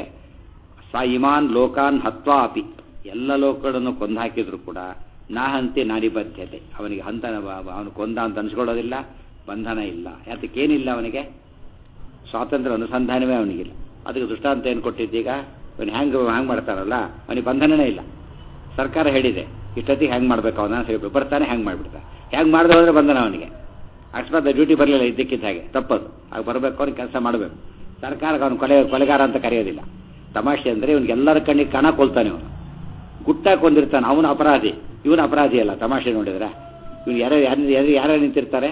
ಸ ಇಮಾನ್ ಲೋಕಾನ್ ಹತ್ವಾ ಅಪಿ ಎಲ್ಲ ಲೋಕಗಳನ್ನು ಕೊಂದಾಕಿದ್ರು ಕೂಡ ನಾಹಂತೆ ನಾನಿಬದ್ಧತೆ ಅವನಿಗೆ ಹಂತ ಅವನು ಕೊಂದ ಅಂತ ಅನ್ಸ್ಕೊಳ್ಳೋದಿಲ್ಲ ಬಂಧನ ಇಲ್ಲ ಯಾತಕ್ಕೇನಿಲ್ಲ ಅವನಿಗೆ ಸ್ವಾತಂತ್ರ್ಯ ಅನುಸಂಧಾನವೇ ಅವನಿಗಿಲ್ಲ ಅದಕ್ಕೆ ದೃಷ್ಟಾಂತ ಏನು ಕೊಟ್ಟಿದ್ದೀಗ ಅವನು ಹ್ಯಾಂಗ್ ಹ್ಯಾಂಗ್ ಮಾಡ್ತಾರಲ್ಲ ಅವನಿಗೆ ಬಂಧನನೇ ಇಲ್ಲ ಸರ್ಕಾರ ಹೇಳಿದೆ ಇಷ್ಟೊತ್ತಿಗೆ ಹ್ಯಾಂಗ್ ಮಾಡ್ಬೇಕು ಅವನ ಹೇಳಿ ಬರ್ತಾನೆ ಹ್ಯಾಂಗ್ ಮಾಡಿಬಿಡ್ತಾನೆ ಹ್ಯಾಂಗ್ ಮಾಡದೆ ಹೋದ್ರೆ ಬಂಧನ ಅವನಿಗೆ ಅಕಸ್ಮಾತ್ ಡ್ಯೂಟಿ ಬರಲಿಲ್ಲ ಇದ್ದಕ್ಕಿದ್ದ ಹಾಗೆ ತಪ್ಪದು ಆಗ ಬರಬೇಕು ಅವ್ನಿಗೆ ಕೆಲಸ ಮಾಡಬೇಕು ಸರ್ಕಾರಕ್ಕೆ ಅವನು ಕೊಲೆ ಕೊಲೆಗಾರ ಅಂತ ಕರೆಯೋದಿಲ್ಲ ತಮಾಷೆ ಅಂದರೆ ಇವನಿಗೆ ಎಲ್ಲರ ಕಣ್ಣಿಗೆ ಕಣ ಕೊಲ್ತಾನೆ ಅವನು ಗುಟ್ಟಾಗಿ ಕೊಂದಿರ್ತಾನೆ ಅವನು ಅಪರಾಧಿ ಇವನು ಅಪರಾಧಿ ಅಲ್ಲ ತಮಾಷೆ ನೋಡಿದ್ರೆ ಇವನು ಯಾರು ಯಾರು ಯಾರು ನಿಂತಿರ್ತಾರೆ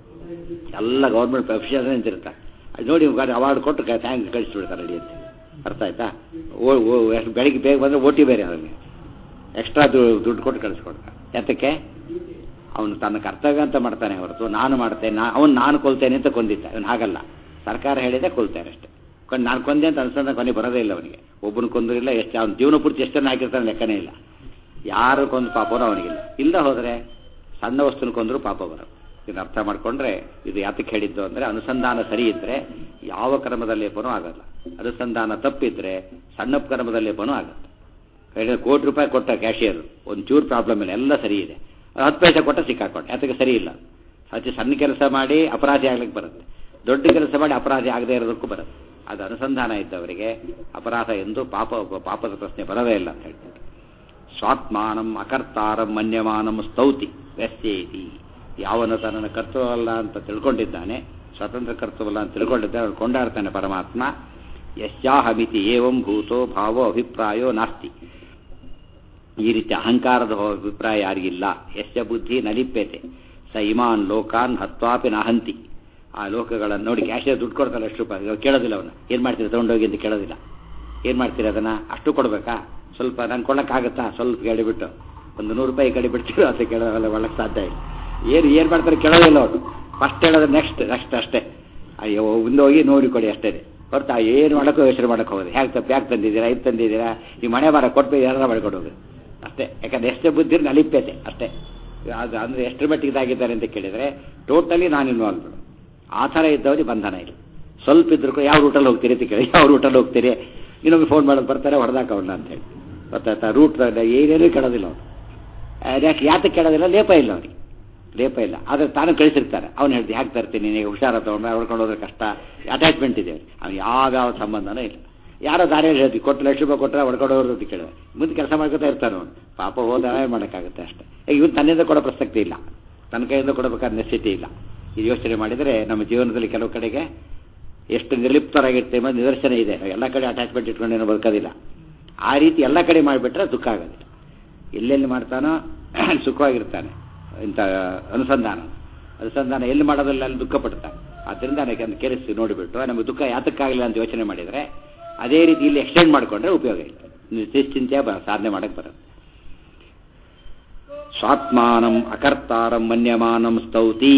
ಎಲ್ಲ ಗೌರ್ಮೆಂಟ್ ಅಫಿಷಿಯಲ್ಸ್ ನಿಂತಿರ್ತಾರೆ ಅದು ನೋಡಿ ಗಾಡಿ ಅವಾರ್ಡ್ ಕೊಟ್ಟು ಥ್ಯಾಂಕ್ ಕಳಿಸ್ಬಿಡ್ತಾರೆ ರೆಡಿ ಅಂತ ಅರ್ಥ ಆಯ್ತಾ ಓ ಓ ಎಷ್ಟು ಬೆಳಿಗ್ಗೆ ಬೇಗ ಬಂದರೆ ಓಟಿ ಬೇರೆ ಅವನಿಗೆ ಎಕ್ಸ್ಟ್ರಾ ದುಡ್ಡು ಕೊಟ್ಟು ಕಳಿಸ್ಕೊಡ್ತಾನೆ ಯಾತಕ್ಕೆ ಅವನು ತನ್ನ ಕರ್ತವ್ಯ ಅಂತ ಮಾಡ್ತಾನೆ ಹೊರತು ನಾನು ಮಾಡ್ತೇನೆ ನಾ ಅವನು ನಾನು ಕೊಲ್ತೇನೆ ಅಂತ ಕೊಂದಿದ್ದ ಅವನು ಹಾಗಲ್ಲ ಸರ್ಕಾರ ಹೇಳಿದೆ ಕೊಲ್ತೇನೆ ಅಷ್ಟೇ ಕೊಂಡು ನಾನು ಕೊಂದೆ ಅಂತ ಅನ್ಸಂದ್ರೆ ಕೊನೆ ಬರೋದೇ ಇಲ್ಲ ಅವನಿಗೆ ಒಬ್ಬನ ಕೊಂದ್ರಿಲ್ಲ ಎಷ್ಟು ಅವ್ನ ಜೀವನ ಪೂರ್ತಿ ಎಷ್ಟನ್ನು ಹಾಕಿರ್ತಾನೆ ಲೆಕ್ಕನೇ ಇಲ್ಲ ಯಾರು ಕೊಂದು ಪಾಪನೂ ಅವನಿಗಿಲ್ಲ ಇಲ್ಲ ಹೋದರೆ ಸಣ್ಣ ವಸ್ತುನ ಕೊಂದರೂ ಪಾಪ ಬರೋದು ಇದನ್ನ ಅರ್ಥ ಮಾಡ್ಕೊಂಡ್ರೆ ಇದು ಯಾತಕ್ಕೆ ಹೇಳಿದ್ದು ಅಂದರೆ ಅನುಸಂಧಾನ ಸರಿ ಇದ್ದರೆ ಯಾವ ಕರ್ಮದ ಲೇಪನೂ ಆಗಲ್ಲ ಅನುಸಂಧಾನ ತಪ್ಪಿದ್ರೆ ಸಣ್ಣ ಕರ್ಮದ ಲೇಪನೂ ಆಗುತ್ತೆ ಕಡೆ ಕೋಟಿ ರೂಪಾಯಿ ಕೊಟ್ಟ ಕ್ಯಾಶಿಯರ್ ಒಂದು ಚೂರು ಪ್ರಾಬ್ಲಮ್ ಇಲ್ಲ ಎಲ್ಲ ಸರಿ ಇದೆ ಹತ್ತು ಪೈಸೆ ಕೊಟ್ಟ ಸಿಕ್ಕಾಕೊಂಡು ಯಾತಕ್ಕೆ ಸರಿ ಇಲ್ಲ ಅತಿ ಸಣ್ಣ ಕೆಲಸ ಮಾಡಿ ಅಪರಾಧಿ ಆಗ್ಲಿಕ್ಕೆ ಬರುತ್ತೆ ದೊಡ್ಡ ಕೆಲಸ ಮಾಡಿ ಅಪರಾಧಿ ಆಗದೇ ಇರೋದಕ್ಕೂ ಬರುತ್ತೆ ಅದು ಅನುಸಂಧಾನ ಇದ್ದವರಿಗೆ ಅಪರಾಧ ಎಂದು ಪಾಪ ಪಾಪದ ಪ್ರಶ್ನೆ ಬರದೇ ಇಲ್ಲ ಅಂತ ಹೇಳ್ತಾರೆ ಸ್ವಾತ್ಮಾನಂ ಅಕರ್ತಾರಂ ಮನ್ಯಮಾನಂ ಸ್ತೌತಿ ವ್ಯಸ್ಯೇತಿ ಯಾವನು ತನ್ನನ್ನು ಕರ್ತವಲ್ಲ ಅಂತ ತಿಳ್ಕೊಂಡಿದ್ದಾನೆ ಸ್ವತಂತ್ರ ಕರ್ತವಲ್ಲ ಅಂತ ತಿಳ್ಕೊಂಡಿದ್ದಾನೆ ಅವನು ಕೊಂಡಾಡ್ತಾನೆ ಪರಮಾತ್ಮ ಯಶ್ಯಾಹಮಿತಿ ಏವಂ ಭೂತೋ ಭಾವೋ ಅಭಿಪ್ರಾಯೋ ನಾಸ್ತಿ ಈ ರೀತಿ ಅಹಂಕಾರದ ಅಭಿಪ್ರಾಯ ಯಾರಿಗಿಲ್ಲ ಯಶ್ಯ ಬುದ್ಧಿ ನಲಿಪ್ಯತೆ ಸ ಇಮಾನ್ ಲೋಕಾನ್ ಹತ್ವಾಪಿ ನಹಂತಿ ಆ ಲೋಕಗಳನ್ನು ನೋಡಿ ಕ್ಯಾಶಿಯರ್ ದುಡ್ಡು ಕೊಡ್ತಾರೆ ಅಷ್ಟು ರೂಪಾಯಿ ಕೇಳೋದಿಲ್ಲ ಅವನು ಏನು ಮಾಡ್ತೀರಿ ತೊಗೊಂಡೋಗಿ ಅಂತ ಕೇಳೋದಿಲ್ಲ ಏನು ಮಾಡ್ತೀರಿ ಅದನ್ನು ಅಷ್ಟು ಕೊಡಬೇಕಾ ಸ್ವಲ್ಪ ನಾನು ಕೊಡೋಕ್ಕಾಗತ್ತಾ ಸ್ವಲ್ಪ ಕೇಳಿಬಿಟ್ಟು ಒಂದು ನೂರು ರೂಪಾಯಿ ಕಡೆ ಬಿಡ್ತೀವಿ ಅಂತ ಕೇಳೋಲ್ಲ ಒಳಗೆ ಸಾಧ್ಯ ಇಲ್ಲ ಏನು ಏನು ಮಾಡ್ತಾರೆ ಕೇಳೋದಿಲ್ಲ ಅವರು ಫಸ್ಟ್ ಹೇಳೋದು ನೆಕ್ಸ್ಟ್ ನೆಕ್ಸ್ಟ್ ಅಷ್ಟೇ ಅಯ್ಯೋ ಮುಂದೆ ಹೋಗಿ ನೋಡಿ ಕೊಡಿ ಅಷ್ಟೇ ಹೊರತು ಏನು ಮಾಡೋಕ್ಕೂ ಯೋಚನೆ ಮಾಡೋಕೆ ಹೋಗೋದು ಹೇಗೆ ತಪ್ಪು ಯಾಕೆ ತಂದಿದ್ದೀರಾ ಇದು ತಂದಿದ್ದೀರಾ ಈ ಮನೆ ಬಾರ ಕೊಟ್ಟು ಯಾರು ಮಾಡ್ಕೊಂಡು ಹೋಗೋದು ಅಷ್ಟೇ ಯಾಕಂದ್ರೆ ಎಷ್ಟು ಬುದ್ಧಿ ನಲಿಪ್ಯತೆ ಅಷ್ಟೇ ಅದು ಅಂದರೆ ಎಷ್ಟರ ಮಟ್ಟಿಗೆ ಇದಾಗಿದ್ದಾರೆ ಅಂತ ಕೇಳಿದರೆ ಟೋಟಲಿ ನಾನು ಇನ್ವಾಲ್ವ್ ಆ ಥರ ಇದ್ದವರಿಗೆ ಬಂಧನ ಇಲ್ಲ ಸ್ವಲ್ಪ ಇದ್ರು ಕೂಡ ಯಾವ ರೂಟಲ್ಲಿ ಹೋಗ್ತೀರಿ ಅಂತ ಕೇಳಿ ಯಾವ ರೂಟಲ್ಲಿ ಹೋಗ್ತೀರಿ ಇನ್ನೊಮ್ಮೆ ಫೋನ್ ಮಾಡೋದು ಬರ್ತಾರೆ ಹೊಡೆದಾಕ ಅವನ್ನ ಅಂತ ಹೇಳಿ ಗೊತ್ತಾಯ್ತಾ ರೂಟ್ ಏನೇನೂ ಕೇಳೋದಿಲ್ಲ ಅವನು ಯಾಕೆ ಯಾತಕ್ಕೆ ಕೇಳೋದಿಲ್ಲ ಲೇಪ ಇಲ್ಲ ಅವನಿಗೆ ಲೇಪ ಇಲ್ಲ ಆದರೆ ತಾನು ಕಳಿಸಿರ್ತಾರೆ ಅವ್ನು ಹೇಳ್ತಿ ಹ್ಯಾಕೆ ತರ್ತೀನಿ ನೀನು ಹುಷಾರ ತೊಗೊಂಡು ಹೊಡ್ಕೊಂಡು ಹೋದ್ರೆ ಕಷ್ಟ ಅಟ್ಯಾಚ್ಮೆಂಟ್ ಇದೆ ಅವ್ನು ಯಾವ್ಯಾವ ಸಂಬಂಧನೂ ಇಲ್ಲ ಯಾರೋ ದಾರಿಯಲ್ಲಿ ಹೇಳ್ತೀವಿ ಕೊಟ್ಟು ಲಕ್ಷ ರೂಪಾಯಿ ಕೊಟ್ಟರೆ ಹೊಡ್ಕೊಂಡು ಹೋದ್ರು ಅಂತ ಕೇಳಿದ್ರೆ ಮುಂದೆ ಕೆಲಸ ಮಾಡ್ಕೊತಾ ಇರ್ತಾನೆ ಅವನು ಪಾಪ ಹೋದ ಮಾಡೋಕ್ಕಾಗುತ್ತೆ ಅಷ್ಟೇ ಇವನು ತನ್ನಿಂದ ಕೊಡೋ ಪ್ರಸಕ್ತಿ ಇಲ್ಲ ತನ್ನ ಕೈಯಿಂದ ಕೊಡಬೇಕಾದ ನೆಸಿಟಿ ಇಲ್ಲ ಇದು ಯೋಚನೆ ಮಾಡಿದರೆ ನಮ್ಮ ಜೀವನದಲ್ಲಿ ಕೆಲವು ಕಡೆಗೆ ಎಷ್ಟು ನಿರ್ಲಿಪ್ತರಾಗಿರ್ತೇವೆ ಎಂಬ ನಿದರ್ಶನ ಇದೆ ಎಲ್ಲ ಕಡೆ ಅಟ್ಯಾಚ್ಮೆಂಟ್ ಇಟ್ಕೊಂಡು ಏನೋ ಬದುಕೋದಿಲ್ಲ ಆ ರೀತಿ ಎಲ್ಲ ಕಡೆ ಮಾಡಿಬಿಟ್ರೆ ದುಃಖ ಆಗೋದಿಲ್ಲ ಎಲ್ಲೆಲ್ಲಿ ಮಾಡ್ತಾನೋ ಸುಖವಾಗಿರ್ತಾನೆ ಇಂಥ ಅನುಸಂಧಾನ ಅನುಸಂಧಾನ ಎಲ್ಲಿ ಮಾಡೋದಿಲ್ಲ ಅಲ್ಲಿ ದುಃಖ ಪಡ್ತಾನೆ ಆದ್ದರಿಂದ ನನಗೆ ಅದನ್ನು ಕೆರೆಸಿ ನೋಡಿಬಿಟ್ಟು ನಮಗೆ ದುಃಖ ಯಾತಕ್ಕಾಗಲಿಲ್ಲ ಅಂತ ಯೋಚನೆ ಮಾಡಿದರೆ ಅದೇ ರೀತಿ ಇಲ್ಲಿ ಎಕ್ಸ್ಟೆಂಡ್ ಮಾಡಿಕೊಂಡ್ರೆ ಉಪಯೋಗ ಇಲ್ಲ ನಿಶ್ಚಿಂತೆಯ ಬ ಸಾಧನೆ ಮಾಡಕ್ಕೆ ಬರುತ್ತೆ ಸ್ವಾತ್ಮಾನಂ ಅಕರ್ತಾರಂ ಮನ್ಯಮಾನಂ ಸ್ತೌತಿ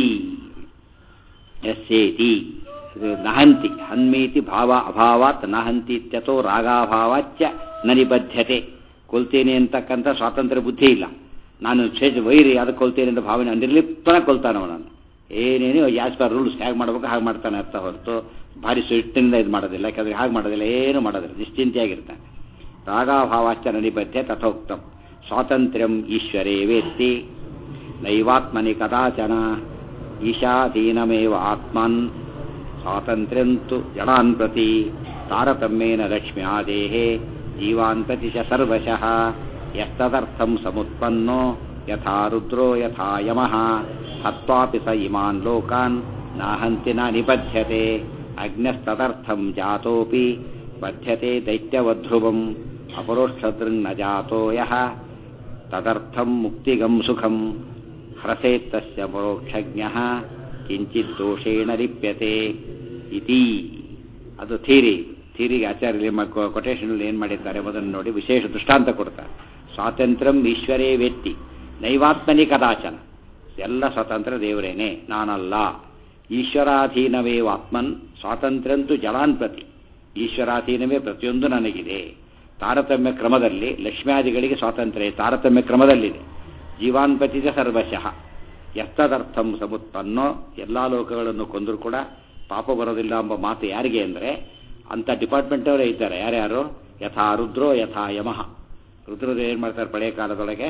ಯಸ್ಯೇತಿ ನಹಂತಿ ಹನ್ಮೀತಿ ಭಾವ ಅಭಾವಾತ್ ನಹಂತಿ ಇತ್ಯಥೋ ರಾಗಾಭಾವಾಚ್ಯ ನ ನಿಬದ್ಧತೆ ಕೊಲ್ತೇನೆ ಅಂತಕ್ಕಂಥ ಸ್ವಾತಂತ್ರ್ಯ ಬುದ್ಧಿ ಇಲ್ಲ ನಾನು ಛೇಜ್ ವೈರಿ ಅದಕ್ಕೆ ಕೊಲ್ತೇನೆ ಅಂತ ಭಾವನೆ ನಿರ್ಲಿಪ್ತನ ಕೊಲ್ತಾನವ ನಾನು ಏನೇನು ಯಾಸ್ ಪರ್ ರೂಲ್ಸ್ ಹೇಗೆ ಮಾಡ್ಬೇಕು ಹಾಗೆ ಮಾಡ್ತಾನೆ ಅರ್ಥ ಹೊರತು ಭಾರಿ ಸಿಟ್ಟಿನಿಂದ ಇದು ಮಾಡೋದಿಲ್ಲ ಯಾಕಂದ್ರೆ ಹಾಗೆ ಮಾಡೋದಿಲ್ಲ ಏನು ಮಾಡೋದಿಲ್ಲ ನಿಶ್ಚಿಂತೆಯಾಗಿರ್ತಾನೆ ರಾಗಾಭಾವಾಚ್ಯ ನನಿಬದ್ಧೆ ತಥೋಕ್ತಂ ಸ್ವಾತಂತ್ರ್ಯಂ ಈಶ್ವರೇ ವೇತ್ತಿ ನೈವಾತ್ಮನಿ ಕದಾಚನ ಈಶಾಧೀನಮೇವ ಆತ್ಮನ್ ಸ್ವಾತಂತ್ರ್ಯಂತು ಜಡಾನ್ ಪ್ರತಿ ತಾರತಮ್ಯೇನ ಲಕ್ಷ್ಮ್ಯಾದೇಹೇ ಜೀವಾನ್ ಪ್ರತಿ ಚ ಸರ್ವಶಃ ಯಸ್ತದರ್ಥಂ ಸಮುತ್ಪನ್ನೋ ಯಥಾ ರುದ್ರೋ ಯಥಾ ಯಮಃ ಹತ್ವಾಪಿ ಸ ಇಮಾನ್ ಲೋಕಾನ್ ನಾಹಂತಿ ನ ನಿಬಧ್ಯತೆ ಅಗ್ನಸ್ತದರ್ಥಂ ಜಾತೋಪಿ ಬಧ್ಯತೆ ದೈತ್ಯವಧ್ರುವಂ ಅಪರೋಕ್ಷದೃಂಗ್ ನ ಜಾತೋ ಯಃ ತದರ್ಥಂ ಮುಕ್ತಿಗಂ ಸುಖಂ ಹ್ರಸೇತ್ತಸ್ಯ ಪರೋಕ್ಷಜ್ಞ ಕಿಂಚಿತ್ ದೋಷೇಣ ಲಿಪ್ಯತೆ ಇತಿ ಅದು ಥೀರಿ ಥೀರಿಗೆ ಆಚಾರ್ಯ ಕೊಟೇಶನ್ ಏನು ಮಾಡಿದ್ದಾರೆ ಎಂಬುದನ್ನು ನೋಡಿ ವಿಶೇಷ ದೃಷ್ಟಾಂತ ಕೊಡ್ತಾರೆ ಸ್ವಾತಂತ್ರ್ಯಂ ಈಶ್ವರೇ ವೆತ್ತಿ ನೈವಾತ್ಮನಿ ಕದಾಚನ ಎಲ್ಲ ಸ್ವತಂತ್ರ ದೇವರೇನೆ ನಾನಲ್ಲ ಈಶ್ವರಾಧೀನವೇ ಆತ್ಮನ್ ಸ್ವಾತಂತ್ರ್ಯಂತೂ ಜಲಾನ್ ಪ್ರತಿ ಈಶ್ವರಾಧೀನವೇ ಪ್ರತಿಯೊಂದು ನನಗಿದೆ ತಾರತಮ್ಯ ಕ್ರಮದಲ್ಲಿ ಲಕ್ಷ್ಮ್ಯಾದಿಗಳಿಗೆ ಸ್ವಾತಂತ್ರ್ಯ ತಾರತಮ್ಯ ಕ್ರಮದಲ್ಲಿದೆ ಜೀವಾನ್ಪತಿಜ ಸರ್ವಶಃ ಎತ್ತದರ್ಥಂ ಸಮುತ್ಪನ್ನೋ ಎಲ್ಲ ಲೋಕಗಳನ್ನು ಕೊಂದರೂ ಕೂಡ ಪಾಪ ಬರೋದಿಲ್ಲ ಎಂಬ ಮಾತು ಯಾರಿಗೆ ಅಂದರೆ ಅಂಥ ಡಿಪಾರ್ಟ್ಮೆಂಟ್ ಅವರೇ ಇದ್ದಾರೆ ಯಾರ್ಯಾರು ಯಥಾ ರುದ್ರೋ ಯಥಾ ಯಮಃ ರುದ್ರರು ಏನು ಮಾಡ್ತಾರೆ ಪಳೆಯ ಕಾಲದೊಳಗೆ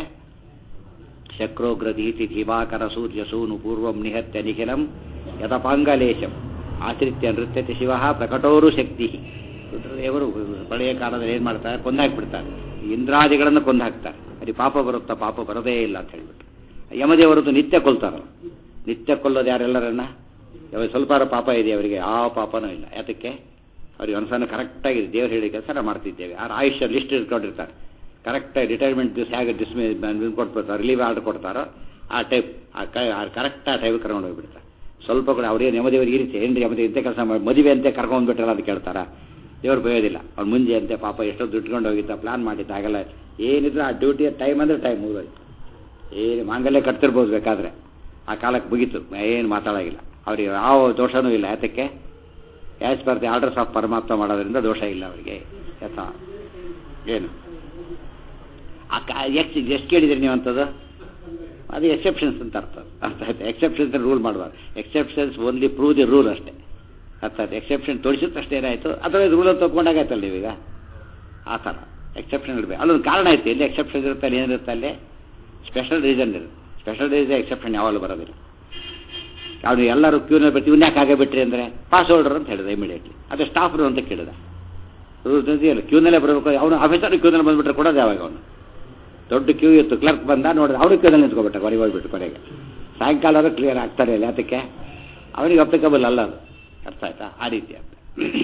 ಶಕ್ರೋಗ್ರದೀತಿ ದಿವಾಕರ ಸೂರ್ಯ ಸೂನು ಪೂರ್ವಂ ನಿಹತ್ಯ ನಿಖಿಲಂ ಯಥಪಾಂಗಲೇಶಂ ಆಶ್ರಿತ್ಯ ನೃತ್ಯತಿ ಶಿವ ಪ್ರಕಟೋರು ಶಕ್ತಿ ರುದ್ರದೇವರು ಪಳೆಯ ಕಾಲದಲ್ಲಿ ಏನು ಮಾಡ್ತಾರೆ ಕೊಂದಾಕ್ಬಿಡ್ತಾರೆ ಇಂದ್ರಾದಿಗಳನ್ನು ಕೊಂದಾಕ್ತಾರೆ ಅಲ್ಲಿ ಪಾಪ ಬರುತ್ತಾ ಪಾಪ ಬರೋದೇ ಇಲ್ಲ ಅಂತ ಹೇಳ್ಬಿಟ್ಟು ಯಮದೇವರದ್ದು ನಿತ್ಯ ಕೊಲ್ತಾರಲ್ಲ ನಿತ್ಯ ಕೊಲ್ಲೋದು ಯಾರೆಲ್ಲರನ್ನ ಯಾವ ಸ್ವಲ್ಪ ಪಾಪ ಇದೆ ಅವರಿಗೆ ಆ ಪಾಪನೂ ಇಲ್ಲ ಯಾತಕ್ಕೆ ಅವ್ರಿಗೆ ಅನುಸಾರ ಕರೆಕ್ಟಾಗಿದೆ ದೇವರು ಹೇಳಿ ಕೆಲಸ ನಾವು ಮಾಡ್ತಿದ್ದೇವೆ ಆ ಆಯುಷ್ಯ ಲಿಸ್ಟ್ ಇಟ್ಕೊಂಡಿರ್ತಾರೆ ಕರೆಕ್ಟಾಗಿ ರಿಟೈರ್ಮೆಂಟ್ ದಿವಸ ಹೇಗೆ ಡಿಸ್ಮಿ ಕೊಟ್ಬಿಡ್ತಾರೆ ರಿಲೀವ್ ಆರ್ಡರ್ ಕೊಡ್ತಾರೋ ಆ ಟೈಪ್ ಆ ಕರೆಕ್ಟ್ ಆ ಟೈಪ್ ಕರ್ಕೊಂಡು ಹೋಗ್ಬಿಡ್ತಾರೆ ಸ್ವಲ್ಪ ಕೂಡ ಅವ್ರಿಗೆ ನೆಮ್ಮದಿಯವ್ರಿಗೆ ಇರುತ್ತೆ ಏನ್ರಿ ಯಮದೇವಿ ಇಂಥ ಕೆಲಸ ಮಾಡಿ ಮದುವೆ ಅಂತೆ ಕರ್ಕೊಂಡ್ಬಿಟ್ರಲ್ಲ ಅದು ಕೇಳ್ತಾರ ದೇವ್ರು ಬಯೋದಿಲ್ಲ ಅವ್ನು ಮುಂಜೆ ಅಂತೆ ಪಾಪ ಎಷ್ಟೋ ದುಡ್ಕೊಂಡು ಹೋಗಿದ್ದ ಪ್ಲಾನ್ ಮಾಡಿದ್ದ ಆಗಲ್ಲ ಏನಿದ್ರು ಆ ಡ್ಯೂಟಿಯ ಟೈಮ್ ಅಂದರೆ ಟೈಮ್ ಮುಗಿದೋಯ್ತು ಏನು ಮಾಂಗಲ್ಯ ಕಟ್ತಿರ್ಬೋದು ಬೇಕಾದ್ರೆ ಆ ಕಾಲಕ್ಕೆ ಮುಗೀತು ಏನು ಮಾತಾಡೋಗಿಲ್ಲ ಅವ್ರಿಗೆ ಯಾವ ದೋಷನೂ ಇಲ್ಲ ಯಾತಕ್ಕೆ as per the orders of ಪರಮಾತ್ಮ ಮಾಡೋದ್ರಿಂದ ದೋಷ ಇಲ್ಲ ಅವರಿಗೆ ಯಥಾ ಏನು ಆ ಕಾ ಎಷ್ಟು ಎಷ್ಟು ಕೇಳಿದ್ರಿ ನೀವು ಅಂಥದ್ದು ಅದು ಎಕ್ಸೆಪ್ಷನ್ಸ್ ಅಂತ ಅರ್ಥ ಅರ್ಥ ಆಯ್ತು ಎಕ್ಸೆಪ್ಷನ್ಸ್ ರೂಲ್ ಮಾಡಬಾರ್ದು exceptions only prove the rule ಅಷ್ಟೇ ಅರ್ಥ ಆಯ್ತು ಎಕ್ಸೆಪ್ಷನ್ ತೋರಿಸಿದ ತಕ್ಷಣ ಏನಾಯಿತು ಅಥವಾ ಇದು ರೂಲಲ್ಲಿ ತಗೊಂಡಾಗಾಯ್ತಲ್ಲ ನೀವೀಗ ಆ ಥರ ಎಕ್ಸೆಪ್ಷನ್ ಇರಬೇಕು ಅಲ್ಲೊಂದು ಕಾರಣ ಐತೆ ಎಲ್ಲಿ ಎಕ್ಸೆಪ್ಷನ್ ಇರುತ್ತೆ ಅಲ್ಲಿ ಏನಿರುತ್ತೆ ಅಲ್ಲಿ ಸ್ಪೆಷಲ್ ರೀಸನ್ ಇರುತ್ತೆ ಸ್ಪೆಷಲ್ ರೀಸನ್ ಎಕ್ಸೆಪ್ಷನ್ ಯಾವಾಗಲೂ ಬರೋದಿಲ್ಲ ಅವನು ಎಲ್ಲರೂ ಕ್ಯೂನ ಬರ್ತಿ ಇವ್ನ ಯಾಕೆ ಹಾಗೆ ಬಿಟ್ರಿ ಅಂದರೆ ಪಾಸ್ ಹೋಲ್ಡರ್ ಅಂತ ಹೇಳಿದೆ ಇಮಿಡಿಯೇಟ್ಲಿ ಅದು ಸ್ಟಾಫ್ರು ಅಂತ ಕೇಳಿದ ಕ್ಯೂನಲ್ಲೇ ಬರಬೇಕು ಅವನು ಆಫೀಸರ್ ಕ್ಯೂನಲ್ಲಿ ಬಂದುಬಿಟ್ರೆ ಕೊಡೋದು ಯಾವಾಗ ಅವನು ದೊಡ್ಡ ಕ್ಯೂ ಇತ್ತು ಕ್ಲರ್ಕ್ ಬಂದ ನೋಡಿದ್ರೆ ಅವನು ಕ್ಯೂನಲ್ಲಿ ನಿಂತ್ಕೊಬಿಟ್ಟ ಹೊರಗೆ ಹೋಗ್ಬಿಟ್ಟು ಕೊನೆಗೆ ಸಾಯಂಕಾಲ ಕ್ಲಿಯರ್ ಆಗ್ತಾರೆ ಇಲ್ಲ ಅದಕ್ಕೆ ಅವನಿಗೆ ಅಪ್ಲಿಕಬಲ್ ಅಲ್ಲ ಅದು ಅರ್ಥ ಆಯ್ತಾ ಆ ರೀತಿ ಅಂತ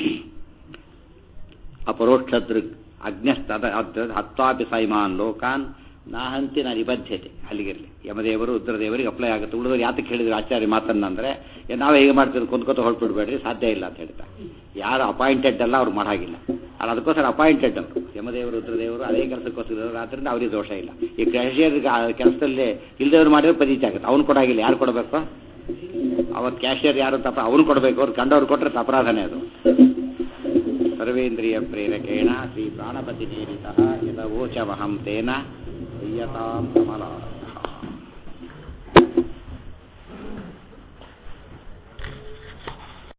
ಅಪರೋಕ್ಷ ದೃಗ್ ಅಗ್ನಸ್ತದ ಹತ್ವಾಪಿ ಸೈಮಾನ್ ಲೋಕಾನ್ ನಾಹಂತಿ ನಾ ನಿಬದ್ಧತೆ ಅಲ್ಲಿಗಿರಲಿ ಯಮದೇವರು ರುದ್ರದೇವರಿಗೆ ಅಪ್ಲೈ ಆಗುತ್ತೆ ಉಳಿದವರು ಯಾತಕ್ಕೆ ಹೇಳಿದ್ರು ಆಚಾರ್ಯ ಮಾತನ್ನ ಅಂದರೆ ನಾವೇ ಹೇಗೆ ಮಾಡ್ತೀವಿ ಕೊಂದ್ಕೊತ ಹೊರಟ್ಬಿಡ್ಬೇಡ್ರಿ ಸಾಧ್ಯ ಇಲ್ಲ ಅಂತ ಹೇಳ್ತಾರೆ ಯಾರು ಅಪಾಯಿಂಟೆಡ್ ಅಲ್ಲ ಅವ್ರು ಮಾಡಾಗಿಲ್ಲ ಅಲ್ಲ ಅದಕ್ಕೋಸ್ಕರ ಅಪಾಯಿಂಟೆಡ್ ಅವರು ಯಮದೇವರು ರುದ್ರದೇವರು ಅದೇ ಕೆಲಸಕ್ಕೋಸ್ಕರ ಆದ್ದರಿಂದ ಅವ್ರಿಗೆ ದೋಷ ಇಲ್ಲ ಈ ಕ್ಯಾಶಿಯರ್ ಕೆಲಸದಲ್ಲಿ ಇಲ್ದವ್ರು ಮಾಡಿದ್ರೆ ಪದೀಚ ಆಗುತ್ತೆ ಅವ್ನು ಕೊಡಾಗಿಲ್ಲ ಯಾರು ಕೊಡಬೇಕು ಅವತ್ತು ಕ್ಯಾಶಿಯರ್ ಯಾರು ತಪ್ಪ ಅವ್ನು ಕೊಡಬೇಕು ಅವ್ರು ಕಂಡವ್ರು ಕೊಟ್ಟರೆ ಅಪರಾಧನೇ ಅದು ಸರ್ವೇಂದ್ರಿಯ ಪ್ರೇರಕೇಣ ಶ್ರೀ ಪ್ರಾಣಪತಿ ನೇರಿತ ಯದವೋಚಮಹಂ ತೇನ ಪ್ರಿಯತಾಂ ಕಮಲ